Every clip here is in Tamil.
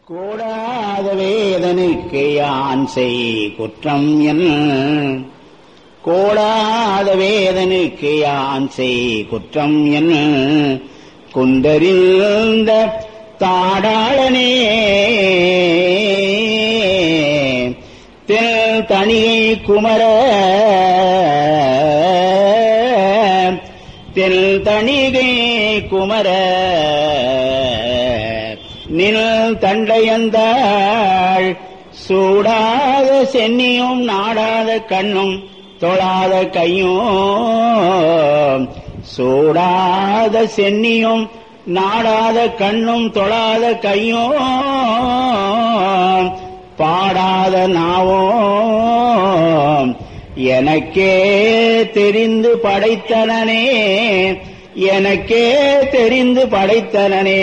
கூடாத வேதனுக்கு யான் செய் குற்றம் என் கோடாத வேதனுக்கு யான் செய் குற்றம் என் குண்டறிந்த தாடாளனே தெல் தனியை குமர தெல் தணிகை குமர நில் தண்டையந்தாள் சூடாத சென்னியும் நாடாத கண்ணும் தொழாத கையும் சூடாத சென்னியும் நாடாத கண்ணும் தொழாத கையும் பாடாத நாவும் எனக்கே தெரிந்து படைத்தனனே எனக்கே தெரிந்து படைத்தனனே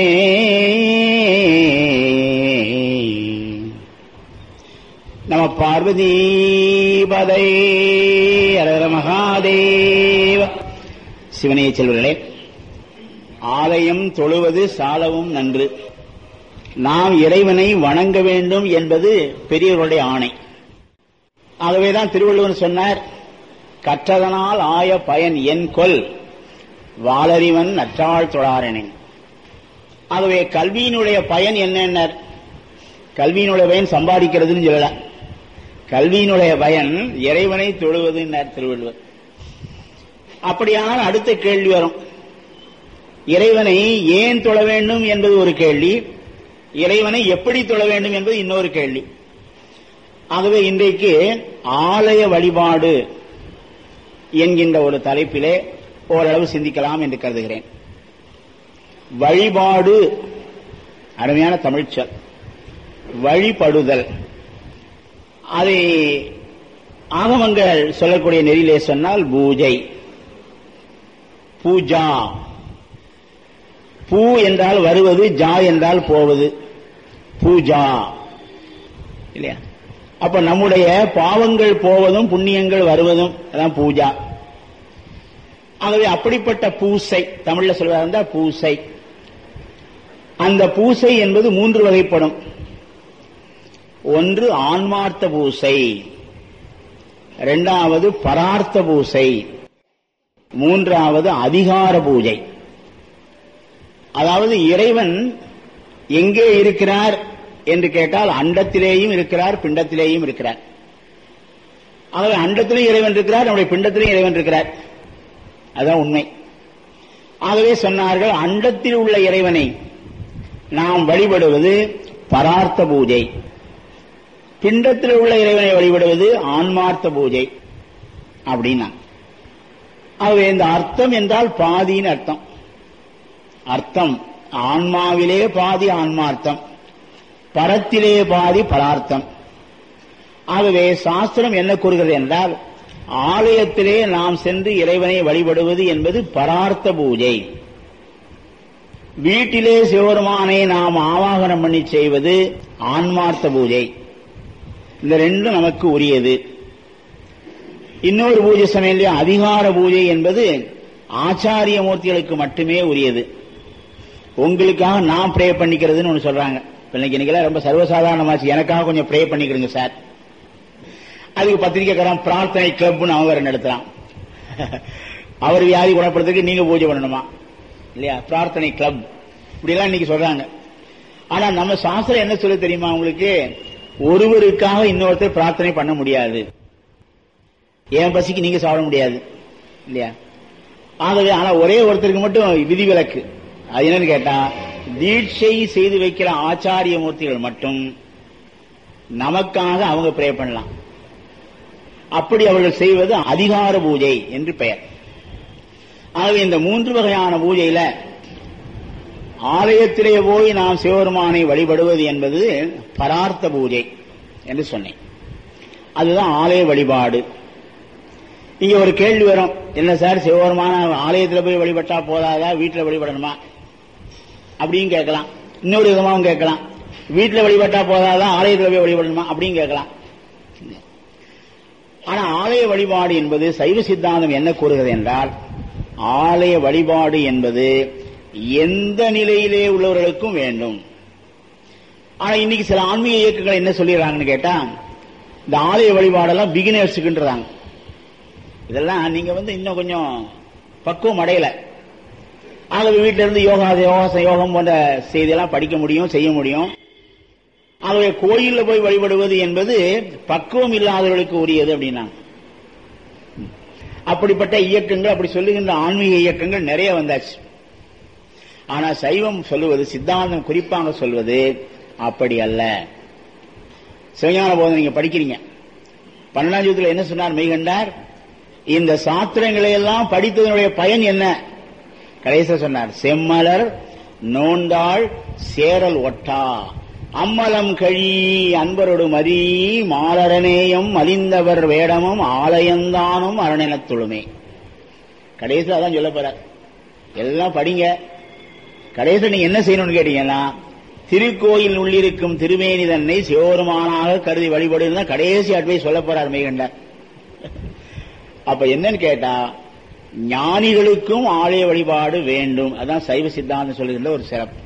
நம பார்வதீபதை அரர மகாதேவ சிவனே செல்வர்களே ஆலயம் தொழுவது சாலவும் நன்று நாம் இறைவனை வணங்க வேண்டும் என்பது பெரியவர்களுடைய ஆணை ஆகவேதான் திருவள்ளுவர் சொன்னார் கற்றதனால் ஆய பயன் என் கொல் வாளறிவன் நற்றாள் தொழாரனின் ஆகவே கல்வியினுடைய பயன் என்ன கல்வியினுடைய பயன் சம்பாதிக்கிறதுன்னு சொல்லல கல்வியினுடைய பயன் இறைவனை தொழுவது திருவள்ளுவர் அப்படியான அடுத்த கேள்வி வரும் இறைவனை ஏன் தொழ வேண்டும் என்பது ஒரு கேள்வி இறைவனை எப்படி தொழ வேண்டும் என்பது இன்னொரு கேள்வி ஆகவே இன்றைக்கு ஆலய வழிபாடு என்கின்ற ஒரு தலைப்பிலே ஓரளவு சிந்திக்கலாம் என்று கருதுகிறேன் வழிபாடு அருமையான தமிழ்ச்சொல் வழிபடுதல் அதை ஆகமங்கள் சொல்லக்கூடிய நெறியிலே சொன்னால் பூஜை பூஜா பூ என்றால் வருவது ஜா என்றால் போவது பூஜா இல்லையா அப்ப நம்முடைய பாவங்கள் போவதும் புண்ணியங்கள் வருவதும் அதான் பூஜா ஆகவே அப்படிப்பட்ட பூசை தமிழ்ல சொல்வதா இருந்தா பூசை அந்த பூசை என்பது மூன்று வகைப்படும் ஒன்று ஆன்மார்த்த பூசை இரண்டாவது பரார்த்த பூசை மூன்றாவது அதிகார பூஜை அதாவது இறைவன் எங்கே இருக்கிறார் என்று கேட்டால் அண்டத்திலேயும் இருக்கிறார் பிண்டத்திலேயும் இருக்கிறார் ஆகவே அண்டத்திலும் இறைவன் இருக்கிறார் நம்முடைய பிண்டத்திலும் இறைவன் இருக்கிறார் அதுதான் உண்மை ஆகவே சொன்னார்கள் அண்டத்தில் உள்ள இறைவனை நாம் வழிபடுவது பரார்த்த பூஜை பிண்டத்தில் உள்ள இறைவனை வழிபடுவது ஆன்மார்த்த பூஜை அப்படின்னா ஆகவே இந்த அர்த்தம் என்றால் பாதின்னு அர்த்தம் அர்த்தம் ஆன்மாவிலே பாதி ஆன்மார்த்தம் பரத்திலே பாதி பரார்த்தம் ஆகவே சாஸ்திரம் என்ன கூறுகிறது என்றால் ஆலயத்திலே நாம் சென்று இறைவனை வழிபடுவது என்பது பரார்த்த பூஜை வீட்டிலே சிவபெருமானை நாம் ஆவாகனம் பண்ணி செய்வது ஆன்மார்த்த பூஜை இந்த ரெண்டும் நமக்கு உரியது இன்னொரு பூஜை சமயம் அதிகார பூஜை என்பது ஆச்சாரிய மூர்த்திகளுக்கு மட்டுமே உரியது உங்களுக்காக நான் ப்ரே பண்ணிக்கிறதுன்னு ஒன்று சொல்றாங்க இன்னைக்கு இன்னைக்கெல்லாம் ரொம்ப சர்வசாதாரணமாச்சு எனக்காக கொஞ்சம் ப்ரே பண்ணிக்கிறீங்க சார் அதுக்கு பத்திரிக்கைக்காரன் பிரார்த்தனை கிளப்னு அவங்க வேற நடத்துறான் அவர் வியாதி குணப்படுறதுக்கு நீங்க பூஜை பண்ணணுமா இல்லையா பிரார்த்தனை கிளப் இப்படிலாம் இன்னைக்கு சொல்றாங்க ஆனா நம்ம சாஸ்திரம் என்ன சொல்ல தெரியுமா உங்களுக்கு ஒருவருக்காக இன்னொருத்தர் பிரார்த்தனை பண்ண முடியாது என் பசிக்கு நீங்க சாப்பிட முடியாது இல்லையா ஆகவே ஆனா ஒரே ஒருத்தருக்கு மட்டும் விதிவிலக்கு அது என்னன்னு கேட்டா தீட்சை செய்து வைக்கிற ஆச்சாரிய மூர்த்திகள் மட்டும் நமக்காக அவங்க ப்ரே பண்ணலாம் அப்படி அவர்கள் செய்வது அதிகார பூஜை என்று பெயர் ஆகவே இந்த மூன்று வகையான பூஜையில ஆலயத்திலே போய் நாம் சிவபெருமானை வழிபடுவது என்பது பரார்த்த பூஜை என்று சொன்னேன் அதுதான் ஆலய வழிபாடு இங்க ஒரு கேள்வி வரும் என்ன சார் சிவபெருமான ஆலயத்தில் போய் வழிபட்டா போதாதா வீட்டில் வழிபடணுமா அப்படின்னு கேட்கலாம் இன்னொரு விதமாகவும் கேட்கலாம் வீட்டில் வழிபட்டா போதாதான் ஆலயத்தில் போய் வழிபடணுமா அப்படின்னு கேட்கலாம் ஆனா ஆலய வழிபாடு என்பது சைவ சித்தாந்தம் என்ன கூறுகிறது என்றால் ஆலய வழிபாடு என்பது எந்த நிலையிலே உள்ளவர்களுக்கும் வேண்டும் ஆனா இன்னைக்கு சில ஆன்மீக இயக்கங்கள் என்ன சொல்லிடுறாங்கன்னு கேட்டா இந்த ஆலய வழிபாடெல்லாம் பிகினர்ஸுக்குன்றாங்க இதெல்லாம் நீங்க வந்து இன்னும் கொஞ்சம் பக்குவம் அடையல ஆகவே வீட்டில இருந்து யோகா யோகாசம் யோகம் போன்ற செய்தியெல்லாம் படிக்க முடியும் செய்ய முடியும் ஆகவே கோயில்ல போய் வழிபடுவது என்பது பக்குவம் இல்லாதவர்களுக்கு உரியது அப்படின்னாங்க அப்படிப்பட்ட இயக்கங்கள் அப்படி சொல்லுகின்ற ஆன்மீக இயக்கங்கள் நிறைய வந்தாச்சு ஆனா சைவம் சொல்லுவது சித்தாந்தம் குறிப்பாக சொல்வது அப்படி அல்ல சிவஞான போதம் நீங்க படிக்கிறீங்க பன்னெண்டாம் என்ன சொன்னார் மெய்கண்டார் இந்த சாத்திரங்களை எல்லாம் படித்ததனுடைய பயன் என்ன கடைசியில் சொன்னார் செம்மலர் நோண்டாள் சேரல் ஒட்டா அம்மலம் கழி அன்பரோடு மதி மாலரநேயம் மலிந்தவர் வேடமும் ஆலயந்தானும் அரணெனத் தொழுமே கடைசியில் அதான் சொல்ல போறார் எல்லாம் படிங்க கடைசியில் நீங்க என்ன செய்யணும்னு கேட்டீங்கன்னா திருக்கோயில் உள்ளிருக்கும் திருமேனி தன்னை சிவபெருமானாக கருதி வழிபடுன்னு கடைசி அட்வைஸ் சொல்ல போறார் மெய்கண்டார் அப்ப என்னன்னு கேட்டா ஞானிகளுக்கும் ஆலய வழிபாடு வேண்டும் அதான் சைவ சித்தாந்தம் சொல்லுகின்ற ஒரு சிறப்பு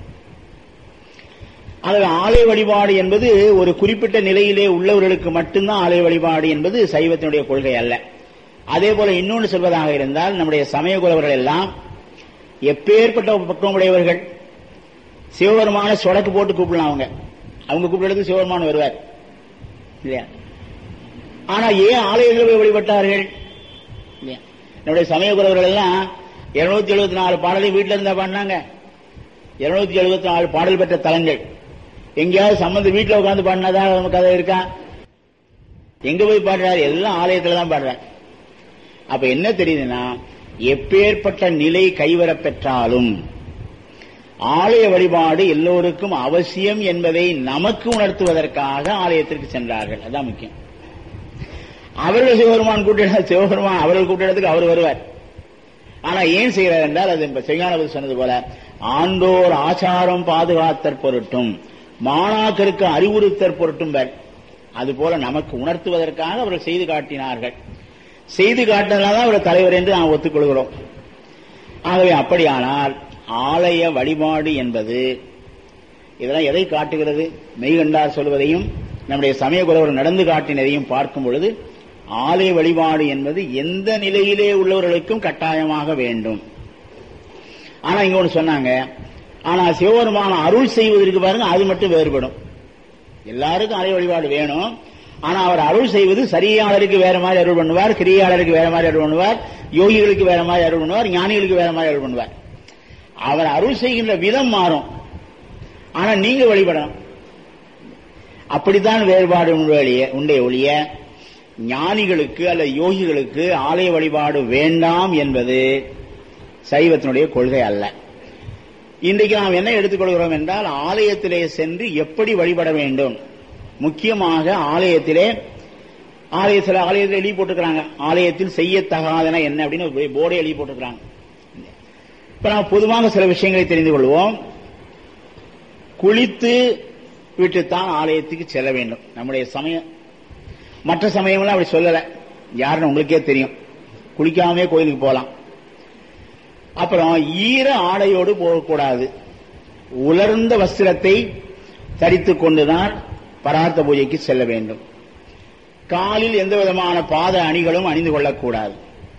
அதில் ஆலய வழிபாடு என்பது ஒரு குறிப்பிட்ட நிலையிலே உள்ளவர்களுக்கு மட்டும்தான் ஆலய வழிபாடு என்பது சைவத்தினுடைய கொள்கை அல்ல அதே போல இன்னொன்று சொல்வதாக இருந்தால் நம்முடைய சமய குலவர்கள் எல்லாம் எப்பேற்பட்ட பக்குவமுடையவர்கள் சிவபெருமான சொடக்கு போட்டு கூப்பிடலாம் அவங்க அவங்க கூப்பிடுறதுக்கு சிவபெருமான் வருவார் இல்லையா ஆனா ஏன் ஆலயங்கள் போய் வழிபட்டார்கள் இல்லையா நம்முடைய சமய குலவர்கள் எல்லாம் இருநூத்தி எழுபத்தி நாலு பாடலை வீட்டில இருந்தா பாடினாங்க இருநூத்தி எழுபத்தி நாலு பாடல் பெற்ற தலங்கள் எங்கேயாவது சம்பந்த வீட்டில் உட்காந்து பாடினதா நமக்கு கதை இருக்கா எங்க போய் பாடுறாரு எல்லாம் ஆலயத்துல தான் பாடுறாரு அப்ப என்ன தெரியுதுன்னா எப்பேற்பட்ட நிலை கைவரப் பெற்றாலும் ஆலய வழிபாடு எல்லோருக்கும் அவசியம் என்பதை நமக்கு உணர்த்துவதற்காக ஆலயத்திற்கு சென்றார்கள் அதான் முக்கியம் அவர்கள் சிவபெருமான் கூட்டிட சிவபெருமான் அவர்கள் கூட்டிடத்துக்கு அவர் வருவார் ஆனா ஏன் செய்கிறார் என்றால் அது இப்ப செய்யானது சொன்னது போல ஆண்டோர் ஆச்சாரம் பாதுகாத்தற் பொருட்டும் மாணாக்கருக்கு அறிவுறுத்தற் பொருட்டும் அது போல நமக்கு உணர்த்துவதற்காக அவர்கள் செய்து காட்டினார்கள் செய்து காட்டினதால்தான் அவர் தலைவர் என்று நாம் ஒத்துக்கொள்கிறோம் ஆகவே அப்படியானால் ஆலய வழிபாடு என்பது இதெல்லாம் எதை காட்டுகிறது மெய்கண்டார் சொல்வதையும் நம்முடைய சமய குலவர் நடந்து காட்டினதையும் பார்க்கும் பொழுது ஆலய வழிபாடு என்பது எந்த நிலையிலே உள்ளவர்களுக்கும் கட்டாயமாக வேண்டும் ஆனா இங்க ஒன்று சொன்னாங்க ஆனா சிவபெருமான அருள் செய்வதற்கு பாருங்க அது மட்டும் வேறுபடும் எல்லாருக்கும் ஆலய வழிபாடு வேணும் ஆனா அவர் அருள் செய்வது சரியாளருக்கு வேற மாதிரி அருள் பண்ணுவார் கிரியாளருக்கு வேற மாதிரி அருள் பண்ணுவார் யோகிகளுக்கு வேற மாதிரி அருள் பண்ணுவார் ஞானிகளுக்கு வேற மாதிரி அருள் பண்ணுவார் அவர் அருள் செய்கின்ற விதம் மாறும் ஆனா நீங்க வழிபடணும் அப்படித்தான் வேறுபாடு உண்டே ஒழிய ஞானிகளுக்கு அல்ல யோகிகளுக்கு ஆலய வழிபாடு வேண்டாம் என்பது சைவத்தினுடைய கொள்கை அல்ல இன்றைக்கு நாம் என்ன எடுத்துக்கொள்கிறோம் என்றால் ஆலயத்திலே சென்று எப்படி வழிபட வேண்டும் முக்கியமாக ஆலயத்திலே ஆலயத்தில் ஆலயத்தில் எழுதி போட்டுக்கிறாங்க ஆலயத்தில் செய்யத்தகாதன என்ன அப்படின்னு போர்டே எழுதி போட்டுக்கிறாங்க இப்ப நாம் பொதுவாக சில விஷயங்களை தெரிந்து கொள்வோம் குளித்து விட்டுத்தான் ஆலயத்துக்கு செல்ல வேண்டும் நம்முடைய சமயம் மற்ற சமயம்லாம் அப்படி சொல்லல யாருன்னு உங்களுக்கே தெரியும் குளிக்காமே கோயிலுக்கு போகலாம் அப்புறம் ஈர ஆடையோடு போகக்கூடாது உலர்ந்த வஸ்திரத்தை தரித்துக் கொண்டுதான் பரார்த்த பூஜைக்கு செல்ல வேண்டும் காலில் எந்த விதமான பாத அணிகளும் அணிந்து கொள்ளக்கூடாது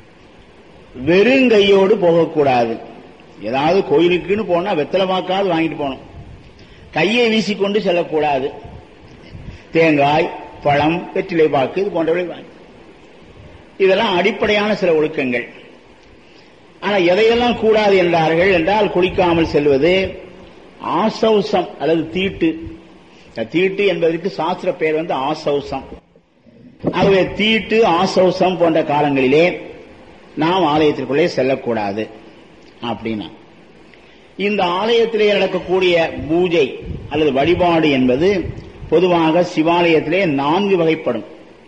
வெறுங்கையோடு போகக்கூடாது ஏதாவது கோயிலுக்குன்னு போனா வெத்தலமாக்காவது வாங்கிட்டு போகணும் கையை வீசிக்கொண்டு செல்லக்கூடாது தேங்காய் பழம் வெற்றிலை பாக்கு இது போன்றவை வாங்கி இதெல்லாம் அடிப்படையான சில ஒழுக்கங்கள் ஆனா எதையெல்லாம் கூடாது என்றார்கள் என்றால் குளிக்காமல் செல்வது ஆசௌசம் அல்லது தீட்டு தீட்டு என்பதற்கு சாஸ்திர பெயர் வந்து ஆசௌசம் ஆகவே தீட்டு ஆசௌசம் போன்ற காலங்களிலே நாம் ஆலயத்திற்குள்ளே செல்லக்கூடாது அப்படின்னா இந்த ஆலயத்திலே நடக்கக்கூடிய பூஜை அல்லது வழிபாடு என்பது பொதுவாக சிவாலயத்திலே நான்கு வகைப்படும்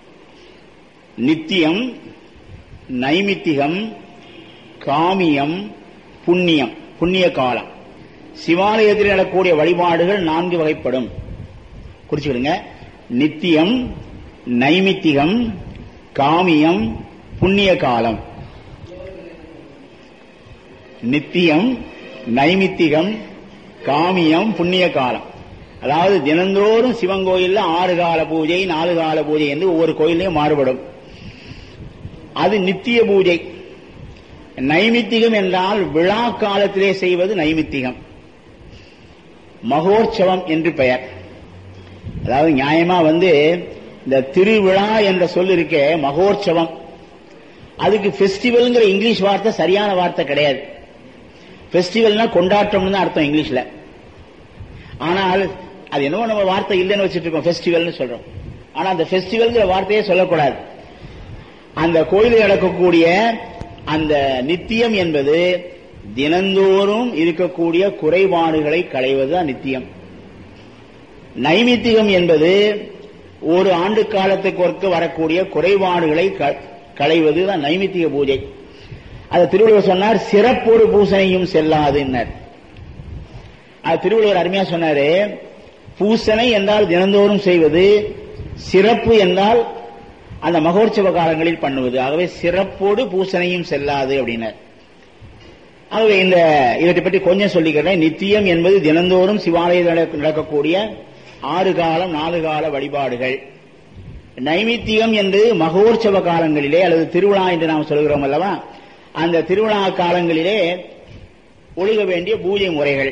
நித்தியம் நைமித்திகம் காமியம் புண்ணியம் புண்ணிய காலம் சிவாலயத்தில் நடக்கக்கூடிய வழிபாடுகள் நான்கு வகைப்படும் குறிச்சுக்கிடுங்க நித்தியம் நைமித்திகம் காமியம் புண்ணிய காலம் நித்தியம் நைமித்திகம் காமியம் புண்ணிய காலம் அதாவது தினந்தோறும் சிவன் கோயில்ல ஆறு கால பூஜை நாலு கால பூஜை என்று ஒவ்வொரு கோயிலையும் மாறுபடும் அது நித்திய பூஜை நைமித்திகம் என்றால் விழா காலத்திலே செய்வது நைமித்திகம் மகோற்சவம் என்று பெயர் அதாவது நியாயமா வந்து இந்த திருவிழா என்ற சொல் இருக்க மகோற்சவம் அதுக்கு ஃபெஸ்டிவல்ங்கிற இங்கிலீஷ் வார்த்தை சரியான வார்த்தை கிடையாது ஃபெஸ்டிவல்னா கொண்டாட்டம்னு தான் அர்த்தம் இங்கிலீஷ்ல ஆனால் அது என்னவோ நம்ம வார்த்தை இல்லைன்னு வச்சுட்டு இருக்கோம் ஃபெஸ்டிவல்னு சொல்றோம் ஆனா அந்த ஃபெஸ்டிவல்ங்கிற வார்த்தையே சொல்லக்கூடாது அந்த கோயிலில் நடக்கக்கூடிய அந்த நித்தியம் என்பது தினந்தோறும் இருக்கக்கூடிய குறைபாடுகளை களைவதுதான் நித்தியம் நைமித்திகம் என்பது ஒரு ஆண்டு காலத்துக்கு ஒருக்க வரக்கூடிய குறைபாடுகளை களைவது தான் நைமித்திக பூஜை அது திருவள்ளுவர் சொன்னார் சிறப்பொரு பூசனையும் செல்லாதுன்னர் அது திருவள்ளுவர் அருமையா சொன்னாரு பூசனை என்றால் தினந்தோறும் செய்வது சிறப்பு என்றால் அந்த மகோற்சவ காலங்களில் பண்ணுவது ஆகவே சிறப்போடு பூசனையும் செல்லாது அப்படின்னார் ஆகவே இந்த இவற்றை பற்றி கொஞ்சம் சொல்லிக்கிறேன் நித்தியம் என்பது தினந்தோறும் சிவாலயத்தில் நடக்கக்கூடிய ஆறு காலம் நாலு கால வழிபாடுகள் நைமித்தியம் என்று மகோற்சவ காலங்களிலே அல்லது திருவிழா என்று நாம் சொல்கிறோம் அல்லவா அந்த திருவிழா காலங்களிலே ஒழுக வேண்டிய பூஜை முறைகள்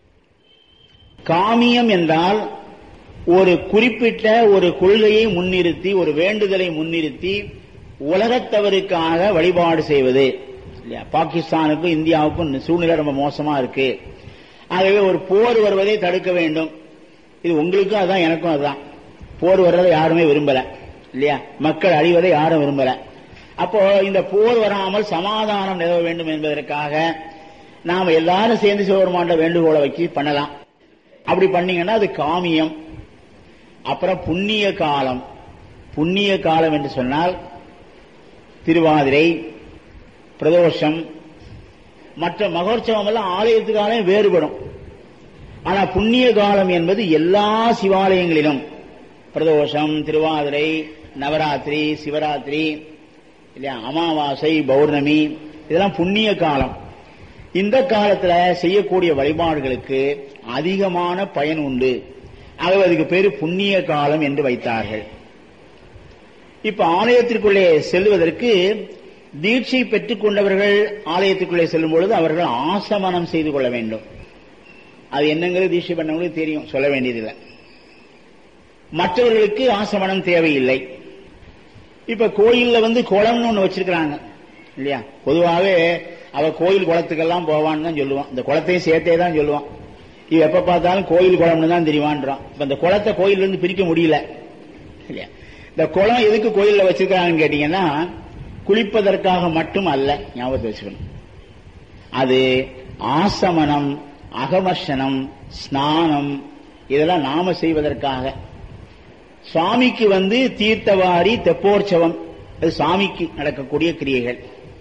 காமியம் என்றால் ஒரு குறிப்பிட்ட ஒரு கொள்கையை முன்னிறுத்தி ஒரு வேண்டுதலை முன்னிறுத்தி உலகத்தவருக்காக வழிபாடு செய்வது இல்லையா பாகிஸ்தானுக்கும் இந்தியாவுக்கும் சூழ்நிலை ரொம்ப மோசமா இருக்கு ஆகவே ஒரு போர் வருவதை தடுக்க வேண்டும் இது உங்களுக்கும் அதான் எனக்கும் அதுதான் போர் வர்றதை யாருமே விரும்பல இல்லையா மக்கள் அழிவதை யாரும் விரும்பல அப்போ இந்த போர் வராமல் சமாதானம் நிலவ வேண்டும் என்பதற்காக நாம எல்லாரும் சேர்ந்து சிவபெருமாண்ட வேண்டுகோளை வச்சு பண்ணலாம் அப்படி பண்ணீங்கன்னா அது காமியம் அப்புறம் புண்ணிய காலம் புண்ணிய காலம் என்று சொன்னால் திருவாதிரை பிரதோஷம் மற்ற மகோற்சவம் எல்லாம் ஆலயத்துக்காலே வேறுபடும் ஆனா புண்ணிய காலம் என்பது எல்லா சிவாலயங்களிலும் பிரதோஷம் திருவாதிரை நவராத்திரி சிவராத்திரி இல்லையா அமாவாசை பௌர்ணமி இதெல்லாம் புண்ணிய காலம் இந்த காலத்துல செய்யக்கூடிய வழிபாடுகளுக்கு அதிகமான பயன் உண்டு ஆகவே அதுக்கு பேரு புண்ணிய காலம் என்று வைத்தார்கள் இப்ப ஆலயத்திற்குள்ளே செல்வதற்கு தீட்சை பெற்றுக் கொண்டவர்கள் ஆலயத்துக்குள்ளே செல்லும் பொழுது அவர்கள் ஆசமனம் செய்து கொள்ள வேண்டும் அது என்னங்கிறது தீட்சை பண்ணவங்களுக்கு தெரியும் சொல்ல வேண்டியதில்லை மற்றவர்களுக்கு ஆசமனம் தேவையில்லை இப்ப கோயில்ல வந்து குளம்னு ஒண்ணு வச்சிருக்கிறாங்க இல்லையா பொதுவாகவே அவ கோயில் குளத்துக்கெல்லாம் போவான்னு தான் சொல்லுவான் இந்த குளத்தையும் சேர்த்தே தான் சொல்லுவான் இவ எப்ப பார்த்தாலும் கோயில் குளம்னு தான் தெரியுமான்றான் இப்ப இந்த குளத்தை கோயில்ல இருந்து பிரிக்க முடியல இல்லையா இந்த குளம் எதுக்கு கோயில்ல வச்சிருக்காங்கன்னு கேட்டீங்கன்னா குளிப்பதற்காக மட்டும் அல்ல ஞாபகத்தை வச்சுக்கணும் அது ஆசமனம் அகமர்ஷனம் ஸ்நானம் இதெல்லாம் நாம செய்வதற்காக சுவாமிக்கு வந்து தீர்த்தவாரி தெப்போற்சவம் அது சாமிக்கு நடக்கக்கூடிய கிரியைகள்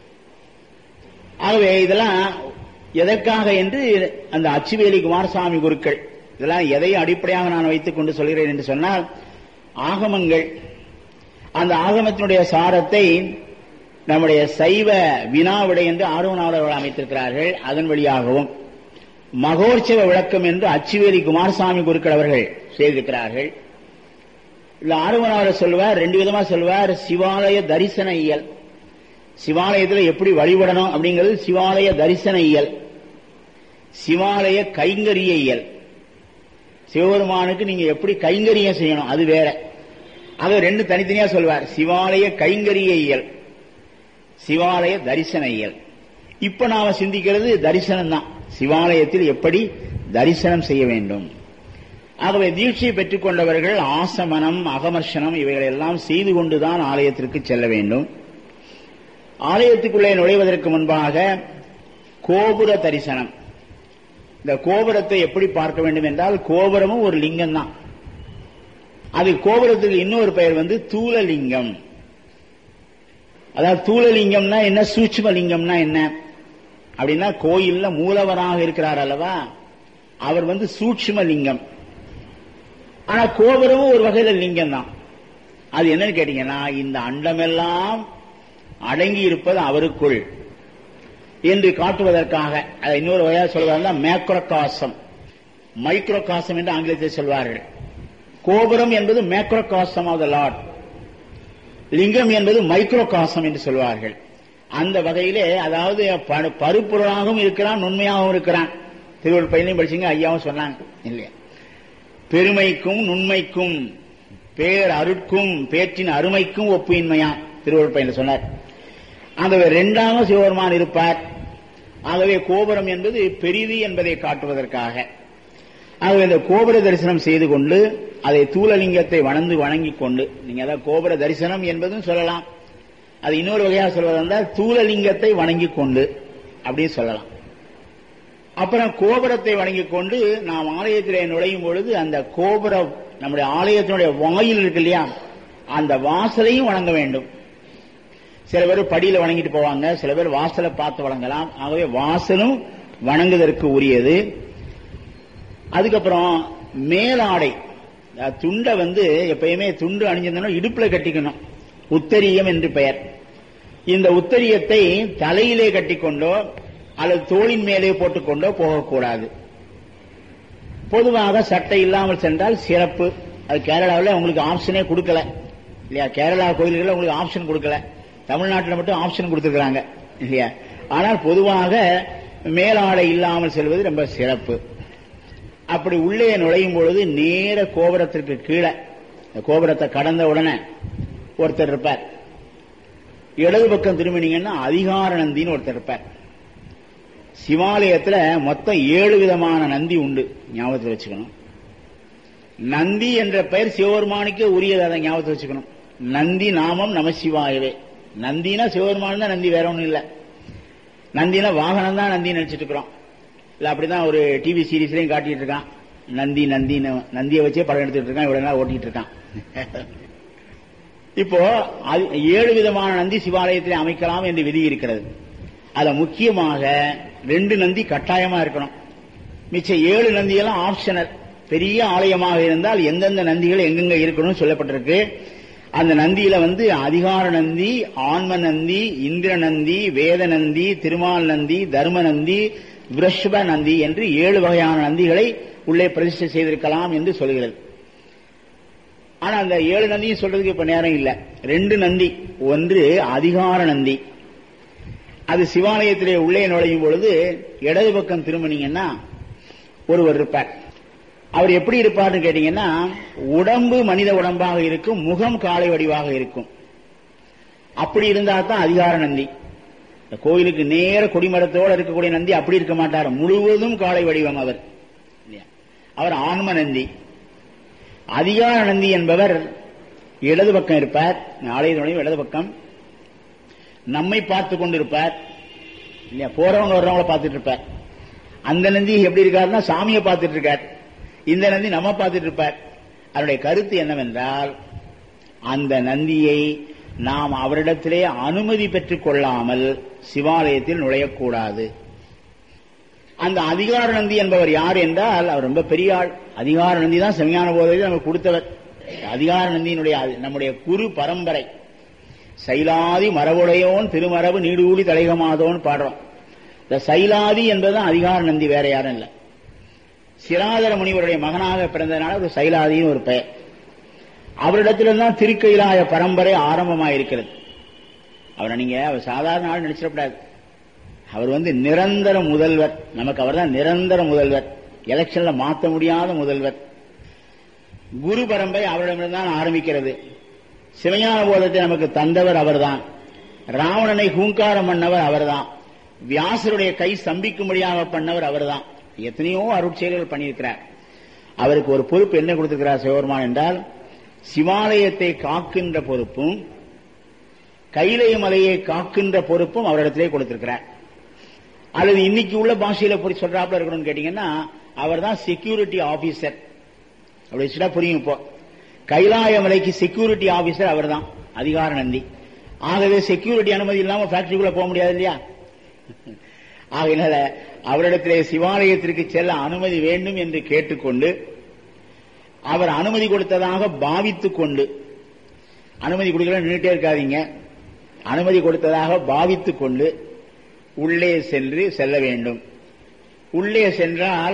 ஆகவே இதெல்லாம் எதற்காக என்று அந்த அச்சுவேலி குமாரசாமி குருக்கள் இதெல்லாம் எதை அடிப்படையாக நான் வைத்துக் கொண்டு சொல்கிறேன் என்று சொன்னால் ஆகமங்கள் அந்த ஆகமத்தினுடைய சாரத்தை நம்முடைய சைவ வினாவிடை என்று ஆர்வனாளர்கள் அமைத்திருக்கிறார்கள் அதன் வழியாகவும் மகோற்சவ விளக்கம் என்று அச்சுவேலி குமாரசாமி குருக்கள் அவர்கள் செய்திருக்கிறார்கள் இல்ல ஆர்வனாளர் சொல்வார் ரெண்டு விதமா சொல்வார் சிவாலய தரிசன இயல் சிவாலயத்தில் எப்படி வழிபடணும் அப்படிங்கிறது சிவாலய தரிசன இயல் சிவாலய கைங்கரிய இயல் சிவபெருமானுக்கு நீங்க எப்படி கைங்கரியம் செய்யணும் அது வேற அது ரெண்டு தனித்தனியா சொல்வார் சிவாலய கைங்கரிய இயல் சிவாலய தரிசன இயல் இப்ப நாம சிந்திக்கிறது தரிசனம் தான் சிவாலயத்தில் எப்படி தரிசனம் செய்ய வேண்டும் ஆகவே தீட்சை பெற்றுக் கொண்டவர்கள் ஆசமனம் அகமர்ஷனம் இவைகளை எல்லாம் செய்து கொண்டுதான் ஆலயத்திற்கு செல்ல வேண்டும் ஆலயத்துக்குள்ளே நுழைவதற்கு முன்பாக கோபுர தரிசனம் இந்த கோபுரத்தை எப்படி பார்க்க வேண்டும் என்றால் கோபுரமும் ஒரு லிங்கம் தான் அது கோபுரத்துக்கு இன்னொரு பெயர் வந்து தூலலிங்கம் அதாவது தூலலிங்கம்னா என்ன சூட்சும லிங்கம்னா என்ன அப்படின்னா கோயில்ல மூலவராக இருக்கிறார் அல்லவா அவர் வந்து சூட்சும லிங்கம் ஆனா கோபுரமும் ஒரு வகையில லிங்கம் தான் அது என்னன்னு கேட்டீங்கன்னா இந்த அண்டமெல்லாம் அடங்கி இருப்பது அவருக்குள் என்று காட்டுவதற்காக அதை இன்னொரு வகையாக சொல்வதா மேக்ரோகாசம் மைக்ரோ காசம் என்று ஆங்கிலத்தில் சொல்வார்கள் கோபுரம் என்பது macrocosm of the lord லிங்கம் என்பது மைக்ரோ காசம் என்று சொல்வார்கள் அந்த வகையிலே அதாவது பரு- பருப்பொருளாகவும் இருக்கிறான் நுண்மையாகவும் இருக்கிறான் திருவள்ளுவர் பையனையும் படிச்சீங்க ஐயாவும் சொன்னாங்க இல்லையா பெருமைக்கும் நுண்மைக்கும் பேர் அருட்கும் பேற்றின் அருமைக்கும் ஒப்புயின்மையா திருவள்ளுவர் பையன் சொன்னார் ஆகவே இரண்டாக சிவபெருமான் இருப்பார் ஆகவே கோபுரம் என்பது பெரிது என்பதை காட்டுவதற்காக ஆகவே இந்த கோபுர தரிசனம் செய்து கொண்டு அதை தூலலிங்கத்தை வணந்து வணங்கிக் கொண்டு நீங்க அதான் கோபுர தரிசனம் என்பதும் சொல்லலாம் அது இன்னொரு வகையாக சொல்வதா இருந்தால் தூலலிங்கத்தை வணங்கிக் கொண்டு அப்படின்னு சொல்லலாம் அப்புறம் கோபுரத்தை வணங்கிக் கொண்டு நாம் ஆலயத்திலே நுழையும் பொழுது அந்த கோபுரம் நம்முடைய ஆலயத்தினுடைய வாயில் இருக்கு இல்லையா அந்த வாசலையும் வணங்க வேண்டும் சில பேர் படியில வணங்கிட்டு போவாங்க சில பேர் வாசலை பார்த்து வணங்கலாம் ஆகவே வாசலும் வணங்குவதற்கு உரியது அதுக்கப்புறம் மேலாடை அஹ் துண்டை வந்து எப்பயுமே துண்டு அணிஞ்சிருந்தோம்னா இடுப்புல கட்டிக்கணும் உத்தரியம் என்று பெயர் இந்த உத்தரியத்தை தலையிலே கட்டிக்கொண்டோ அல்லது தோளின் மேலே போட்டுக்கொண்டோ போகக்கூடாது பொதுவாக சட்டை இல்லாமல் சென்றால் சிறப்பு அது கேரளாவில் உங்களுக்கு ஆப்ஷனே கொடுக்கல இல்லையா கேரளா கோயில்களில் உங்களுக்கு ஆப்ஷன் கொடுக்கல தமிழ்நாட்டில் மட்டும் ஆப்ஷன் கொடுத்துருக்காங்க இல்லையா ஆனால் பொதுவாக மேலாடை இல்லாமல் செல்வது ரொம்ப சிறப்பு அப்படி உள்ளே நுழையும் பொழுது நேர கோபுரத்திற்கு கீழே இந்த கோபுரத்தை கடந்த உடனே ஒருத்தர் இருப்பார் இடது பக்கம் திரும்பினீங்கன்னா அதிகார நந்தின்னு ஒருத்தர் இருப்பார் சிவாலயத்துல மொத்தம் ஏழு விதமான நந்தி உண்டு ஞாபகத்தில் வச்சுக்கணும் நந்தி என்ற பெயர் சிவபெருமானுக்கே உரியது அதை ஞாபகத்தில் வச்சுக்கணும் நந்தி நாமம் நம சிவாயவே நந்தினா சிவபெருமான் தான் நந்தி வேற ஒண்ணும் இல்ல நந்தினா வாகனம் தான் நந்தி நினைச்சிட்டு இருக்கிறோம் இல்ல அப்படிதான் ஒரு டிவி சீரிஸ்லயும் காட்டிட்டு இருக்கான் நந்தி நந்தி நந்தியை வச்சே படம் எடுத்துட்டு இருக்கான் இவ்வளவு நாள் ஓட்டிட்டு இருக்கான் இப்போ அது- ஏழு விதமான நந்தி சிவாலயத்திலே அமைக்கலாம் என்று விதி இருக்கிறது அதுல முக்கியமாக ரெண்டு நந்தி கட்டாயமா இருக்கணும் மிச்சம் ஏழு நந்தியெல்லாம் ஆப்ஷனல் பெரிய ஆலயமாக இருந்தால் எந்தெந்த நந்திகள் எங்கெங்க இருக்கணும்னு சொல்லப்பட்டிருக்கு அந்த நந்தியில வந்து அதிகார நந்தி ஆன்ம நந்தி இந்திர நந்தி வேத நந்தி திருமால் நந்தி தர்ம நந்தி விரஷ்ப நந்தி என்று ஏழு வகையான நந்திகளை உள்ளே பிரதிஷ்டை செய்திருக்கலாம் என்று சொல்கிறது ஆனா அந்த ஏழு நந்தியும் சொல்றதுக்கு இப்ப நேரம் இல்ல ரெண்டு நந்தி ஒன்று அதிகார நந்தி அது சிவாலயத்திலே உள்ளே நுழையும் பொழுது இடது பக்கம் திரும்பினீங்கன்னா ஒருவர் இருப்பார் அவர் எப்படி இருப்பார்னு கேட்டீங்கன்னா உடம்பு மனித உடம்பாக இருக்கும் முகம் காளை வடிவாக இருக்கும் அப்படி இருந்தா தான் அதிகார நந்தி இந்த கோயிலுக்கு நேர கொடிமரத்தோடு இருக்கக்கூடிய நந்தி அப்படி இருக்க மாட்டார் முழுவதும் காளை வடிவம் அவர் இல்லையா? அவர் ஆன்ம நந்தி அதிகார நந்தி என்பவர் இடது பக்கம் இருப்பார் ஆலயத்தினுடைய இடது பக்கம் நம்மை பார்த்து கொண்டிருப்பார் இல்லையா போறவங்க வர்றவங்கள பார்த்துட்டு இருப்பார் அந்த நந்தி எப்படி இருக்காருன்னா சாமியை பார்த்துட்டு இருக்கார் இந்த நந்தி நம்ம பார்த்துட்டு இருப்பார் அவருடைய கருத்து என்னவென்றால் அந்த நந்தியை நாம் அவரிடத்திலே அனுமதி பெற்றுக் கொள்ளாமல் சிவாலயத்தில் நுழையக்கூடாது அந்த அதிகார நந்தி என்பவர் யார் என்றால் அவர் ரொம்ப பெரிய ஆள் அதிகார நந்தி தான் செமையான போதையில் நமக்கு கொடுத்தவர் அதிகார நந்தியினுடைய அது- நம்முடைய குரு பரம்பரை சைலாதி மரபுடையோன் திருமரபு நீடூழி தலைகமாதோன்னு பாடுறோம் இந்த சைலாதி என்பதுதான் அதிகார நந்தி வேற யாரும் இல்லை சிராதர முனிவருடைய மகனாக பிறந்ததுனால ஒரு சைலாதின்னு ஒரு பெயர் அவரிடத்தில்தான் திருக்கைலாய பரம்பரை ஆரம்பமாயிருக்கிறது அவரை நீங்க அவர் சாதாரண ஆள் நினைச்சிடக்கூடாது அவர் வந்து நிரந்தர முதல்வர் நமக்கு அவர்தான் நிரந்தர முதல்வர் எலெக்ஷன்ல மாற்ற முடியாத முதல்வர் குரு பரம்பரை அவரிடமிருந்தான் ஆரம்பிக்கிறது சிவஞான போதத்தை நமக்கு தந்தவர் அவர்தான் ராவணனை ஹூங்காரம் பண்ணவர் அவர்தான் வியாசருடைய கை ஸ்தம்பிக்கும்படியாக பண்ணவர் அவர்தான் எத்தனையோ அருட்செயல்கள் பண்ணியிருக்கிறார் அவருக்கு ஒரு பொறுப்பு என்ன கொடுத்திருக்கிறார் சிவபெருமான் என்றால் சிவாலயத்தை காக்கின்ற பொறுப்பும் கைலை மலையை காக்கின்ற பொறுப்பும் அவரிடத்திலே கொடுத்திருக்கிறார் அல்லது இன்னைக்கு உள்ள பாஷையில போய் சொல்றாப்புல இருக்கணும்னு கேட்டீங்கன்னா அவர் தான் செக்யூரிட்டி ஆபீசர் அப்படி வச்சுட்டா புரியும் இப்போ கைலாய மலைக்கு செக்யூரிட்டி ஆபீசர் அவர் தான் அதிகார நந்தி ஆகவே செக்யூரிட்டி அனுமதி இல்லாம ஃபேக்டரிக்குள்ள போக முடியாது இல்லையா ஆகையினால அவரிடத்திலே சிவாலயத்திற்கு செல்ல அனுமதி வேண்டும் என்று கேட்டுக்கொண்டு அவர் அனுமதி கொடுத்ததாக பாவித்துக் கொண்டு அனுமதி கொடுக்கல நின்றுட்டே இருக்காதீங்க அனுமதி கொடுத்ததாக பாவித்துக் கொண்டு உள்ளே சென்று செல்ல வேண்டும் உள்ளே சென்றால்